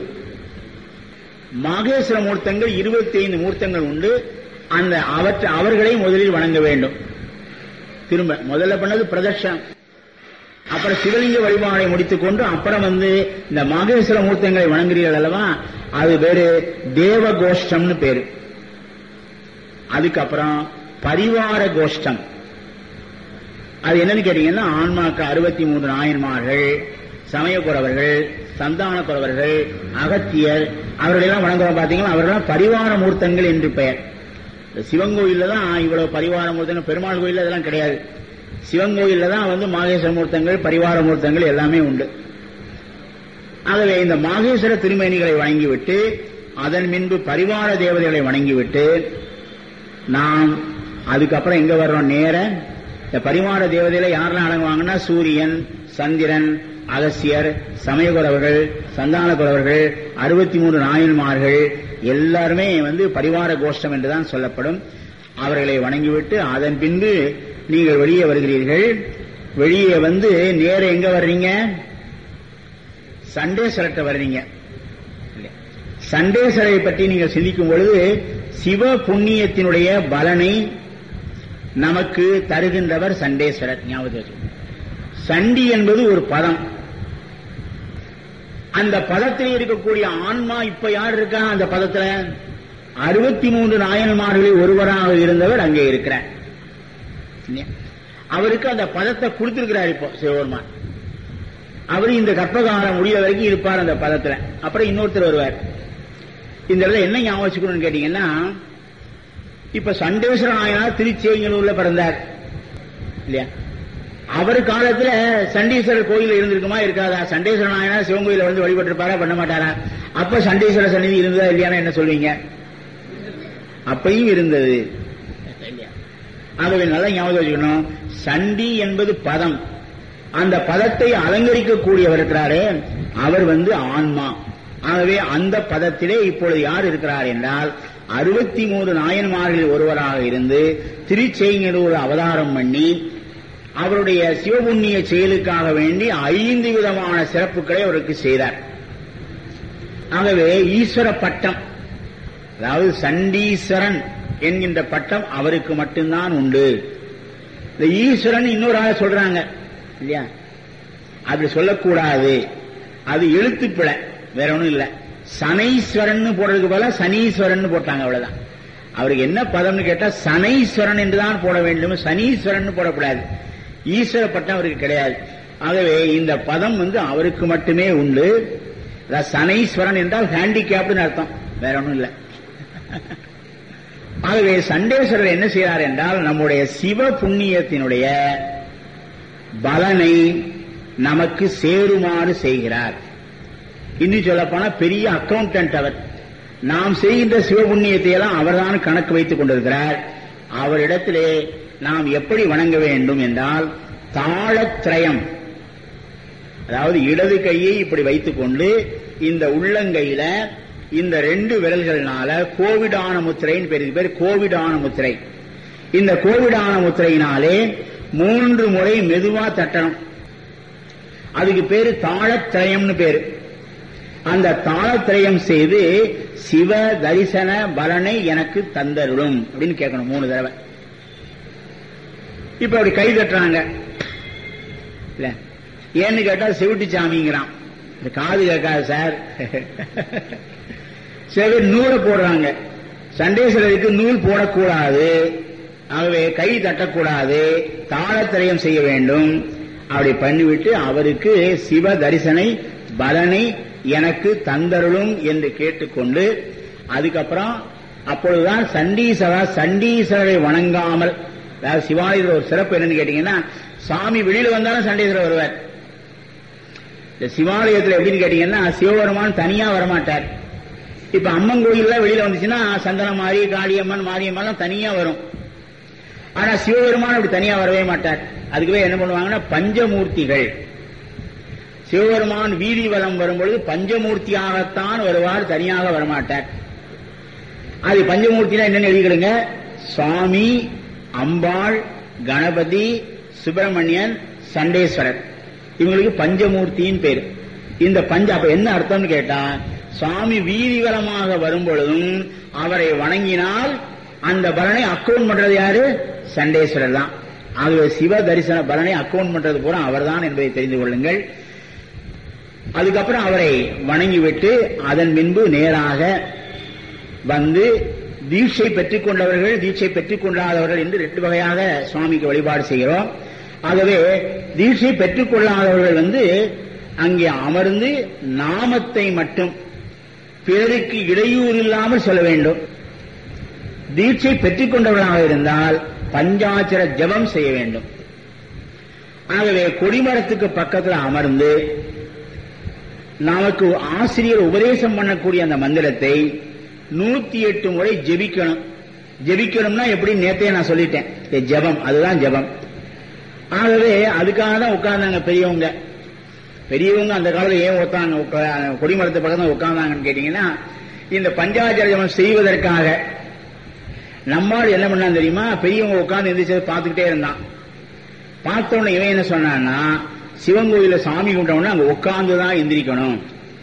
மாகேஸ்வர மூர்த்தங்கள் இருபத்தி ஐந்து மூர்த்தங்கள் உண்டு அந்த அவற்றை அவர்களை முதலில் வணங்க வேண்டும் திரும்ப முதல்ல பண்ணது பிரதர்ஷனம் அப்புறம் சிவலிங்க வழிபாடை முடித்துக் கொண்டு அப்புறம் வந்து இந்த மாகேஸ்வர மூர்த்தங்களை வணங்குறீர்கள் அல்லவா அது பேரு தேவ கோஷ்டம்னு பேரு அதுக்கப்புறம் பரிவார கோஷ்டம் அது என்னன்னு கேட்டீங்கன்னா ஆன்மாக்கு அறுபத்தி மூன்று நாயன்மார்கள் சமயக்குறவர்கள் சந்தான குறவர்கள் அகத்தியர் அவர்களெல்லாம் வணங்குறோம் பாத்தீங்கன்னா அவர்களெல்லாம் பரிவார மூர்த்தங்கள் என்று பெயர் சிவன் கோயில்ல தான் இவ்வளவு பரிவார மூர்த்தங்கள் பெருமாள் கோயில்ல அதெல்லாம் கிடையாது சிவன் கோயில்ல தான் வந்து மாகேஸ்வர மூர்த்தங்கள் பரிவார மூர்த்தங்கள் எல்லாமே உண்டு ஆகவே இந்த மாகேஸ்வர திருமேனிகளை வணங்கிவிட்டு அதன் பின்பு பரிவார தேவதைகளை வணங்கிவிட்டு நாம் அதுக்கப்புறம் எங்க வர்றோம் நேர இந்த பரிவார தேவதையில யாரெல்லாம் அடங்குவாங்கன்னா சூரியன் சந்திரன் அகசியர் சமயகுறவர்கள் சந்தானகுறவர்கள் அறுபத்தி மூன்று நாயன்மார்கள் எல்லாருமே வந்து பரிவார கோஷ்டம் என்றுதான் சொல்லப்படும் அவர்களை வணங்கிவிட்டு அதன் பின்பு நீங்கள் வெளியே வருகிறீர்கள் வெளியே வந்து நேர எங்க வர்றீங்க சண்டேஸ்வரத்தை வர்றீங்க சண்டேஸ்வரை பற்றி நீங்கள் சிந்திக்கும் பொழுது சிவ புண்ணியத்தினுடைய பலனை நமக்கு தருகின்றவர் சண்டேஸ்வரர் ஞாபகம் சண்டி என்பது ஒரு பதம் அந்த பதத்தில் இருக்கக்கூடிய ஆன்மா இப்ப யார் இருக்கா அந்த பதத்துல அறுபத்தி மூன்று நாயன்மார்களில் ஒருவராக இருந்தவர் அங்கே இருக்கிறார் அவருக்கு அந்த பதத்தை கொடுத்திருக்கிறார் இப்போ சிவபெருமான் அவர் இந்த கற்பகாலம் முடிய வரைக்கும் இருப்பார் அந்த பதத்துல அப்புறம் இன்னொருத்தர் வருவார் இந்த இடத்துல என்ன ஞாபகம் வச்சுக்கணும்னு கேட்டீங்கன்னா இப்ப சண்டேஸ்வர நாயனார் திருச்செங்கலூர்ல பிறந்தார் இல்லையா அவர் காலத்துல சண்டீஸ்வரர் கோயில் இருந்திருக்குமா இருக்காதா சண்டேஸ்வர நாயனார் சிவன் கோயில வந்து வழிபட்டிருப்பாரா பண்ண மாட்டாரா அப்ப சண்டேஸ்வர சன்னிதி இருந்ததா இல்லையானா என்ன சொல்வீங்க அப்பையும் இருந்தது ஆகவே நல்லா ஞாபகம் வச்சுக்கணும் சண்டி என்பது பதம் அந்த பதத்தை அலங்கரிக்கக்கூடியவர் இருக்கிறாரே அவர் வந்து ஆன்மா ஆகவே அந்த பதத்திலே இப்பொழுது யார் இருக்கிறார் என்றால் அறுபத்தி மூன்று நாயன்மார்களில் ஒருவராக இருந்து திருச்செங்கலூர் அவதாரம் பண்ணி அவருடைய சிவபுண்ணிய செயலுக்காக வேண்டி ஐந்து விதமான சிறப்புகளை அவருக்கு செய்தார் ஆகவே ஈஸ்வர பட்டம் அதாவது சண்டீஸ்வரன் என்கின்ற பட்டம் அவருக்கு மட்டும்தான் உண்டு இந்த ஈஸ்வரன் இன்னொரு ஆள சொல்றாங்க இல்லையா அப்படி சொல்லக்கூடாது அது எழுத்துப்பிழை வேற ஒண்ணும் இல்ல சனைஸ்வரன் போடுறதுக்கு போல சனீஸ்வரன் போட்டாங்க அவ்வளவுதான் அவருக்கு என்ன பதம்னு கேட்டா சனைஸ்வரன் என்றுதான் போட வேண்டும் சனீஸ்வரன் போடக்கூடாது ஈஸ்வர பட்டம் அவருக்கு கிடையாது ஆகவே இந்த பதம் வந்து அவருக்கு மட்டுமே உண்டு சனைஸ்வரன் என்றால் ஹேண்டிகேப்டுன்னு அர்த்தம் வேற ஒண்ணும் இல்லை ஆகவே சண்டேஸ்வரர் என்ன செய்கிறார் என்றால் நம்முடைய சிவ புண்ணியத்தினுடைய பலனை நமக்கு சேருமாறு செய்கிறார் இன்னும் சொல்ல போனா பெரிய அக்கௌண்டன்ட் அவர் நாம் செய்கின்ற சிவபுண்ணியத்தை எல்லாம் அவர்தான் கணக்கு வைத்துக் கொண்டிருக்கிறார் அவரிடத்திலே நாம் எப்படி வணங்க வேண்டும் என்றால் தாளத்திரயம் அதாவது இடது கையை இப்படி வைத்துக் கொண்டு இந்த உள்ளங்கையில இந்த ரெண்டு விரல்கள்னால கோவிடான முத்திரைன்னு பேர் பேர் கோவிடான முத்திரை இந்த கோவிடான முத்திரையினாலே மூன்று முறை மெதுவா தட்டணும் அதுக்கு பேரு தாளத்திரயம்னு பேரு அந்த தாளத்திரயம் செய்து சிவ தரிசன பலனை எனக்கு தந்தருளும் அப்படின்னு கேட்கணும் மூணு தடவை இப்ப அப்படி கை தட்டுறாங்க இல்ல ஏன்னு கேட்டா செவிட்டு சாமிங்கிறான் இந்த காது கேட்காது சார் சில பேர் நூலை போடுறாங்க சண்டேஸ்வரருக்கு நூல் போடக்கூடாது ஆகவே கை தட்டக்கூடாது தாளத்திரயம் செய்ய வேண்டும் அப்படி பண்ணிவிட்டு அவருக்கு சிவ தரிசனை பலனை எனக்கு தந்தருளும் என்று கேட்டுக்கொண்டு அதுக்கப்புறம் அப்பொழுதுதான் சண்டீசரா சண்டீசரை வணங்காமல் அதாவது சிவாலயத்தில் ஒரு சிறப்பு என்னன்னு கேட்டீங்கன்னா சாமி வெளியில வந்தாலும் சண்டீஸ்வரர் வருவார் இந்த சிவாலயத்தில் எப்படின்னு கேட்டீங்கன்னா சிவபெருமான் தனியா வரமாட்டார் இப்ப அம்மன் கோயில்ல வெளியில வந்துச்சுன்னா சந்தன மாரி காளியம்மன் மாரியம்மன் தனியா வரும் ஆனா சிவபெருமான் அப்படி தனியா வரவே மாட்டார் அதுக்குவே என்ன பண்ணுவாங்கன்னா பஞ்சமூர்த்திகள் சிவபெருமான் வீதி வலம் வரும்பொழுது பஞ்சமூர்த்தியாகத்தான் வருவார் தனியாக வரமாட்டார் அது பஞ்சமூர்த்தினா என்னன்னு எழுதிக்கிடுங்க சுவாமி அம்பாள் கணபதி சுப்பிரமணியன் சண்டேஸ்வரர் இவங்களுக்கு பஞ்சமூர்த்தியின் பேரு இந்த பஞ்ச அப்ப என்ன அர்த்தம்னு கேட்டா சுவாமி வீதிவலமாக வரும் பொழுதும் அவரை வணங்கினால் அந்த பலனை அக்கௌண்ட் பண்றது யாரு சண்டேஸ்வரர் தான் ஆகவே சிவ தரிசன பலனை அக்கௌண்ட் பண்றது பூரா அவர்தான் என்பதை தெரிந்து கொள்ளுங்கள் அதுக்கப்புறம் அவரை வணங்கிவிட்டு அதன் பின்பு நேராக வந்து தீட்சை பெற்றுக் கொண்டவர்கள் தீட்சை பெற்றுக் கொள்ளாதவர்கள் என்று ரெண்டு வகையாக சுவாமிக்கு வழிபாடு செய்கிறோம் ஆகவே தீட்சை பெற்றுக் கொள்ளாதவர்கள் வந்து அங்கே அமர்ந்து நாமத்தை மட்டும் பிறருக்கு இடையூறு இல்லாமல் சொல்ல வேண்டும் தீட்சை பெற்றுக் கொண்டவர்களாக இருந்தால் பஞ்சாட்சர ஜபம் செய்ய வேண்டும் ஆகவே கொடிமரத்துக்கு பக்கத்தில் அமர்ந்து நமக்கு ஆசிரியர் உபதேசம் பண்ணக்கூடிய அந்த மந்திரத்தை நூத்தி எட்டு முறை ஜெபிக்கணும் ஜெபிக்கணும்னா எப்படி நேத்தையே நான் சொல்லிட்டேன் ஜெபம் அதுதான் ஜெபம் ஆகவே அதுக்காக தான் உட்கார்ந்தாங்க பெரியவங்க பெரியவங்க அந்த காலத்துல ஏன் உட்காந்து உட்கா- கொடிமரத்து பக்கத்துல உட்கார்ந்தாங்கன்னு கேட்டீங்கன்னா இந்த பஞ்சாச்சார ஜபம் செய்வதற்காக நம்மால் என்ன பண்ணான் தெரியுமா பெரியவங்க உட்கார்ந்து எந்திரிச்சதை பார்த்துக்கிட்டே இருந்தான் பார்த்த உடனே இவன் என்ன சொன்னான்னா சிவன் கோயில சாமி கும்பிட்டவன அங்க உட்கார்ந்து தான் எந்திரிக்கணும்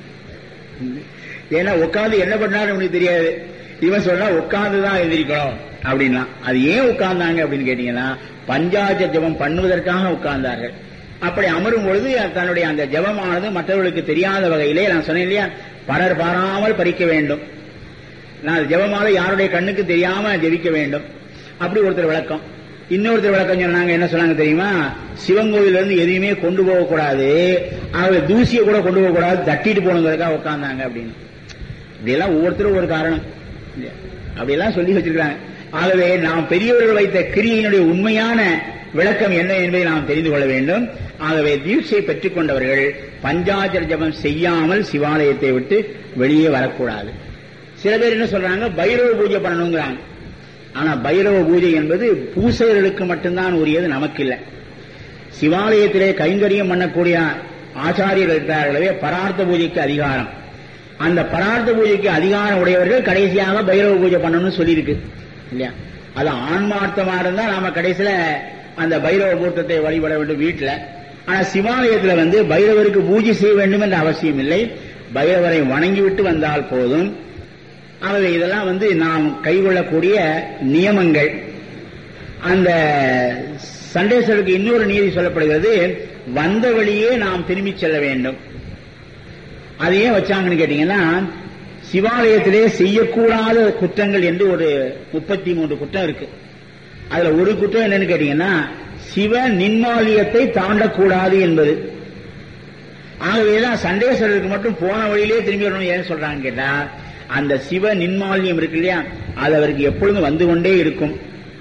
ஏன்னா உட்கார்ந்து என்ன பண்ணாரு அவனுக்கு தெரியாது இவன் சொன்னா உட்கார்ந்து தான் எந்திரிக்கணும் அப்படின்னா அது ஏன் உட்கார்ந்தாங்க அப்படின்னு கேட்டீங்கன்னா பஞ்சாச்ச ஜபம் பண்ணுவதற்காக உட்கார்ந்தார்கள் அப்படி அமரும் பொழுது தன்னுடைய அந்த ஜபமானது மற்றவர்களுக்கு தெரியாத வகையிலே நான் சொன்னேன் இல்லையா பலர் பாராமல் பறிக்க வேண்டும் நான் ஜெபமாலை யாருடைய கண்ணுக்கு தெரியாம ஜெபிக்க வேண்டும் அப்படி ஒருத்தர் விளக்கம் இன்னொருத்தர் விளக்கம் சொன்னாங்க என்ன சொன்னாங்க தெரியுமா சிவன் கோயில்ல இருந்து எதையுமே கொண்டு போக கூடாது அவங்க தூசியை கூட கொண்டு போக கூடாது தட்டிட்டு போகணுங்கிறதுக்காக உட்கார்ந்தாங்க அப்படின்னு இப்படியெல்லாம் ஒவ்வொருத்தரும் ஒரு காரணம் இல்லையா? அப்படியெல்லாம் சொல்லி வச்சிருக்காங்க ஆகவே நாம் பெரியவர்கள் வைத்த கிரியையினுடைய உண்மையான விளக்கம் என்ன என்பதை நாம் தெரிந்து கொள்ள வேண்டும் ஆகவே தீட்சை பெற்றுக் கொண்டவர்கள் பஞ்சாச்சர ஜபம் செய்யாமல் சிவாலயத்தை விட்டு வெளியே வரக்கூடாது சில பேர் என்ன சொல்றாங்க பைரவ பூஜை பண்ணணுங்கிறாங்க ஆனா பைரவ பூஜை என்பது பூசகர்களுக்கு மட்டும்தான் உரியது நமக்கு இல்லை சிவாலயத்திலே கைங்கரியம் பண்ணக்கூடிய ஆச்சாரியர்கள் இருக்கிறார்களே பரார்த்த பூஜைக்கு அதிகாரம் அந்த பரார்த்த பூஜைக்கு அதிகாரம் உடையவர்கள் கடைசியாக பைரவ பூஜை பண்ணணும்னு சொல்லியிருக்கு இல்லையா அது ஆன்மார்த்தமா இருந்தா நாம கடைசியில அந்த பைரவ பூர்த்தத்தை வழிபட வேண்டும் வீட்டுல ஆனா சிவாலயத்துல வந்து பைரவருக்கு பூஜை செய்ய வேண்டும் என்ற அவசியம் இல்லை பைரவரை வணங்கிவிட்டு வந்தால் போதும் ஆகவே இதெல்லாம் வந்து நாம் கைகொள்ளக்கூடிய நியமங்கள் அந்த சண்டேஸ்வருக்கு இன்னொரு நீதி சொல்லப்படுகிறது வந்த வழியே நாம் திரும்பி செல்ல வேண்டும் அது ஏன் வச்சாங்கன்னு கேட்டீங்கன்னா சிவாலயத்திலே செய்யக்கூடாத குற்றங்கள் என்று ஒரு முப்பத்தி மூன்று குற்றம் இருக்கு அதுல ஒரு குற்றம் என்னன்னு கேட்டீங்கன்னா சிவ நின்மாலியத்தை தாண்டக்கூடாது என்பது ஆகவேதான் சண்டேஸ்வரருக்கு மட்டும் போன வழியிலே திரும்பி வரணும் ஏன் சொல்றாங்க கேட்டா அந்த சிவ நின்மாலியம் இருக்கு இல்லையா அது அவருக்கு எப்பொழுதும் வந்து கொண்டே இருக்கும்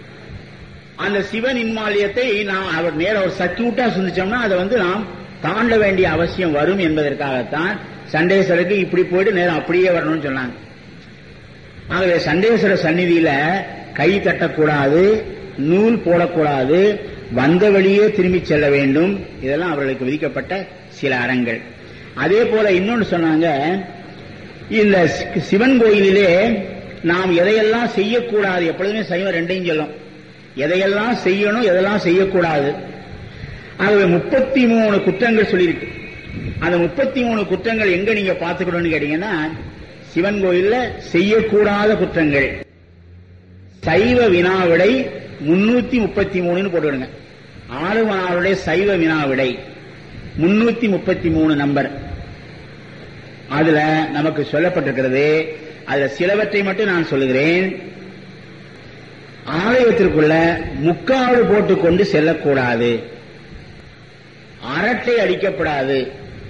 அந்த சிவ நின்மாலியத்தை நாம் அவர் நேர ஒரு சர்க்கியூட்டா சிந்திச்சோம்னா அதை வந்து நாம் தாண்ட வேண்டிய அவசியம் வரும் என்பதற்காகத்தான் சண்டேஸ்வருக்கு இப்படி போயிட்டு நேரம் அப்படியே வரணும்னு சொன்னாங்க ஆகவே சண்டேஸ்வர சந்நிதியில கை தட்டக்கூடாது நூல் போடக்கூடாது வந்த வழியே திரும்பி செல்ல வேண்டும் இதெல்லாம் அவர்களுக்கு விதிக்கப்பட்ட சில அறங்கள் அதே போல இன்னொன்னு சொன்னாங்க இந்த சி- சிவன் கோயிலிலே நாம் எதையெல்லாம் செய்யக்கூடாது எப்பொழுதுமே சைவம் ரெண்டையும் சொல்லும் எதையெல்லாம் செய்யணும் எதெல்லாம் செய்யக்கூடாது ஆகவே முப்பத்தி மூணு குற்றங்கள் சொல்லியிருக்கு அந்த முப்பத்தி மூணு குற்றங்கள் எங்க நீங்க பார்த்துக்கணும்னு கேட்டீங்கன்னா சிவன் கோயில்ல செய்யக்கூடாத குற்றங்கள் சைவ வினாவிடை முன்னூத்தி முப்பத்தி மூணுன்னு போட்டுவிடுங்க ஆளுமனாருடைய சைவ வினாவிடை முன்னூத்தி முப்பத்தி மூணு நம்பர் அதுல நமக்கு சொல்லப்பட்டிருக்கிறது அதுல சிலவற்றை மட்டும் நான் சொல்லுகிறேன் ஆலயத்திற்குள்ள முக்காடு போட்டுக்கொண்டு செல்லக்கூடாது அரட்டை அடிக்கப்படாது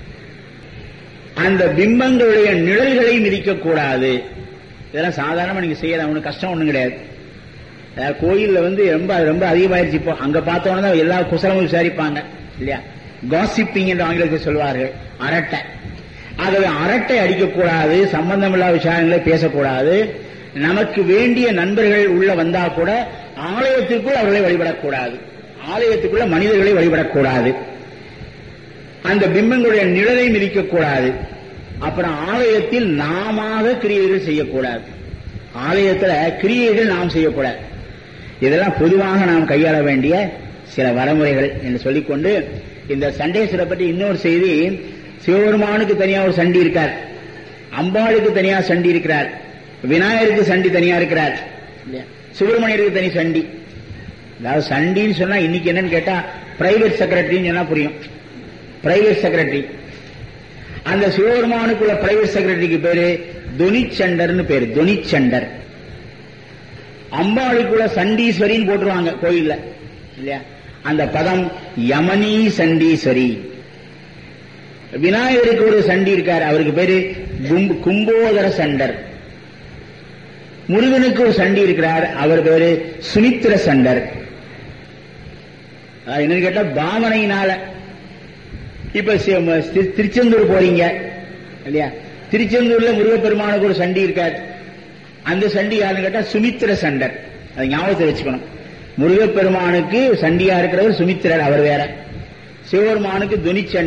அந்த பிம்பங்களுடைய நிழல்களை மிதிக்கக்கூடாது இதெல்லாம் சாதாரணமா நீங்க செய்யலாம் ஒன்றும் கஷ்டம் ஒண்ணும் கிடையாது அதாவது கோயில்ல வந்து ரொம்ப ரொம்ப அதிகமாயிருச்சு இப்போ அங்க பார்த்தோன்னா தான் எல்லா குசலமும் விசாரிப்பாங்க இல்லையா காசிப்பிங் என்று ஆங்கிலத்தில் சொல்வார்கள் அரட்டை ஆகவே அரட்டை அடிக்கக்கூடாது சம்பந்தமில்லா விஷயங்களை பேசக்கூடாது நமக்கு வேண்டிய நண்பர்கள் உள்ள வந்தா கூட ஆலயத்திற்குள் அவர்களை வழிபடக்கூடாது ஆலயத்துக்குள்ள மனிதர்களை வழிபடக்கூடாது அந்த பிம்பங்களுடைய நிழலை மிதிக்கக்கூடாது அப்புறம் ஆலயத்தில் நாமாக கிரியைகள் செய்யக்கூடாது ஆலயத்துல கிரியைகள் நாம் செய்யக்கூடாது இதெல்லாம் பொதுவாக நாம் கையாள வேண்டிய சில வரமுறைகள் என்று சொல்லிக்கொண்டு இந்த சண்டேஸ்வரை பற்றி இன்னொரு செய்தி சிவபெருமானுக்கு தனியா ஒரு சண்டி இருக்கார் அம்பாளுக்கு தனியா சண்டி இருக்கிறார் விநாயகருக்கு சண்டி தனியா இருக்கிறார் இல்லையா? சுப்பிரமணியருக்கு தனி சண்டி அதாவது சண்டின்னு சொன்னா இன்னைக்கு என்னன்னு கேட்டா பிரைவேட் செக்ரட்டரின்னு சொன்னா புரியும் பிரைவேட் செக்ரட்டரி அந்த சிவபெருமானுக்குள்ள பிரைவேட் செக்ரட்டரிக்கு பேரு துனிச்சண்டர்னு பேரு துனிச்சண்டர் அம்பாளுக்குள்ள சண்டீஸ்வரின்னு போட்டுருவாங்க கோயில்ல இல்லையா அந்த பதம் யமனி சண்டீஸ்வரி விநாயகருக்கு ஒரு சண்டி இருக்கார் அவருக்கு பேரு கும்ப- கும்போதர சண்டர் முருகனுக்கு ஒரு சண்டி இருக்கிறார் அவர் பேரு சுனித்திர சண்டர் அதாவது என்னன்னு கேட்டா பாவனையினால இப்ப சி- ம- தி- திருச்செந்தூர் போறீங்க இல்லையா திருச்செந்தூர்ல முருகப்பெருமானுக்கு ஒரு சண்டி இருக்கார் அந்த சண்டி யாருன்னு கேட்டா சுமித்திர சண்டர் அதை ஞாபகத்தை வச்சுக்கணும் முருகப்பெருமானுக்கு சண்டியா இருக்கிறவர் சுமித்திரர் அவர் வேற சிவபெருமானுக்கு துனிச்சண்டர்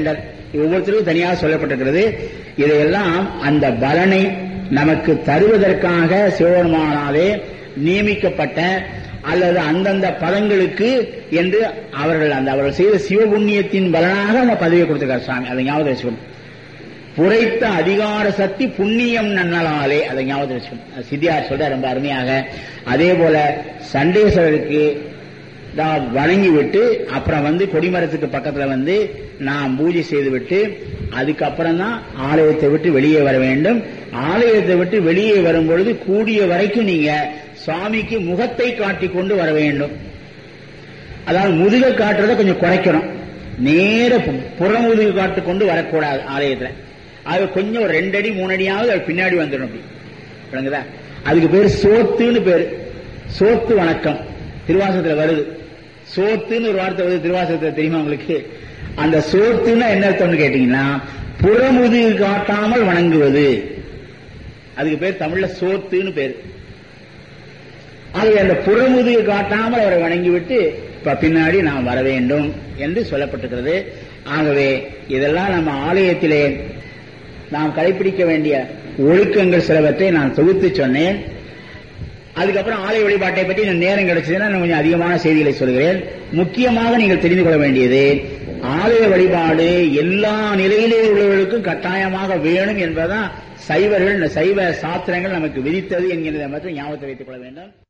ஒவ்வொருத்தருக்கும் தனியாக சொல்லப்பட்டிருக்கிறது இதையெல்லாம் அந்த பலனை நமக்கு தருவதற்காக சிவபெருமானாலே நியமிக்கப்பட்ட அல்லது அந்தந்த பதங்களுக்கு என்று அவர்கள் அந்த அவர்கள் செய்த சிவபுண்ணியத்தின் பலனாக அந்த பதவியை கொடுத்திருக்கார் சுவாமி அதை ஞாபகம் வச்சுக்கணும் புரைத்த அதிகார சக்தி புண்ணியம் நன்னலாலே அதை ஞாபகம் வச்சுக்கணும் சித்தியார் சொல்ற ரொம்ப அருமையாக அதே போல சண்டேஸ்வரருக்கு தான் வணங்கி விட்டு அப்புறம் வந்து கொடிமரத்துக்கு பக்கத்துல வந்து நாம் பூஜை செய்து விட்டு அதுக்கப்புறம் தான் ஆலயத்தை விட்டு வெளியே வர வேண்டும் ஆலயத்தை விட்டு வெளியே வரும் பொழுது கூடிய வரைக்கும் நீங்க சுவாமிக்கு முகத்தை காட்டிக் கொண்டு வர வேண்டும் அதாவது முதுக காட்டுறதை கொஞ்சம் குறைக்கணும் நேர புறமுதுகு காட்டு கொண்டு வரக்கூடாது ஆலயத்துல அது கொஞ்சம் ஒரு ரெண்டு அடி மூணு அடியாவது அது பின்னாடி வந்துடும் அப்படி விளங்குதா அதுக்கு பேர் சோத்துன்னு பேரு சோத்து வணக்கம் திருவாசகத்துல வருது சோத்துன்னு ஒரு வார்த்தை வருது திருவாசகத்துல தெரியுமா உங்களுக்கு அந்த சோத்துன்னா என்ன அர்த்தம்னு கேட்டீங்கன்னா புறமுதுகு காட்டாமல் வணங்குவது அதுக்கு பேர் தமிழ்ல சோத்துன்னு பேரு ஆகவே அந்த புறமுதுகு காட்டாமல் அவரை வணங்கிவிட்டு இப்ப பின்னாடி நாம் வர வேண்டும் என்று சொல்லப்பட்டிருக்கிறது ஆகவே இதெல்லாம் நம்ம ஆலயத்திலே நாம் கடைபிடிக்க வேண்டிய ஒழுக்கங்கள் சிலவற்றை நான் தொகுத்து சொன்னேன் அதுக்கப்புறம் ஆலய வழிபாட்டை பற்றி இன்னும் நேரம் கிடைச்சதுன்னா நான் கொஞ்சம் அதிகமான செய்திகளை சொல்கிறேன் முக்கியமாக நீங்கள் தெரிந்து கொள்ள வேண்டியது ஆலய வழிபாடு எல்லா நிலையிலே உள்ளவர்களுக்கும் கட்டாயமாக வேணும் என்பதுதான் சைவர்கள் சைவ சாஸ்திரங்கள் நமக்கு விதித்தது என்கிறதை மட்டும் ஞாபகத்தை வைத்துக் கொள்ள வேண்டும்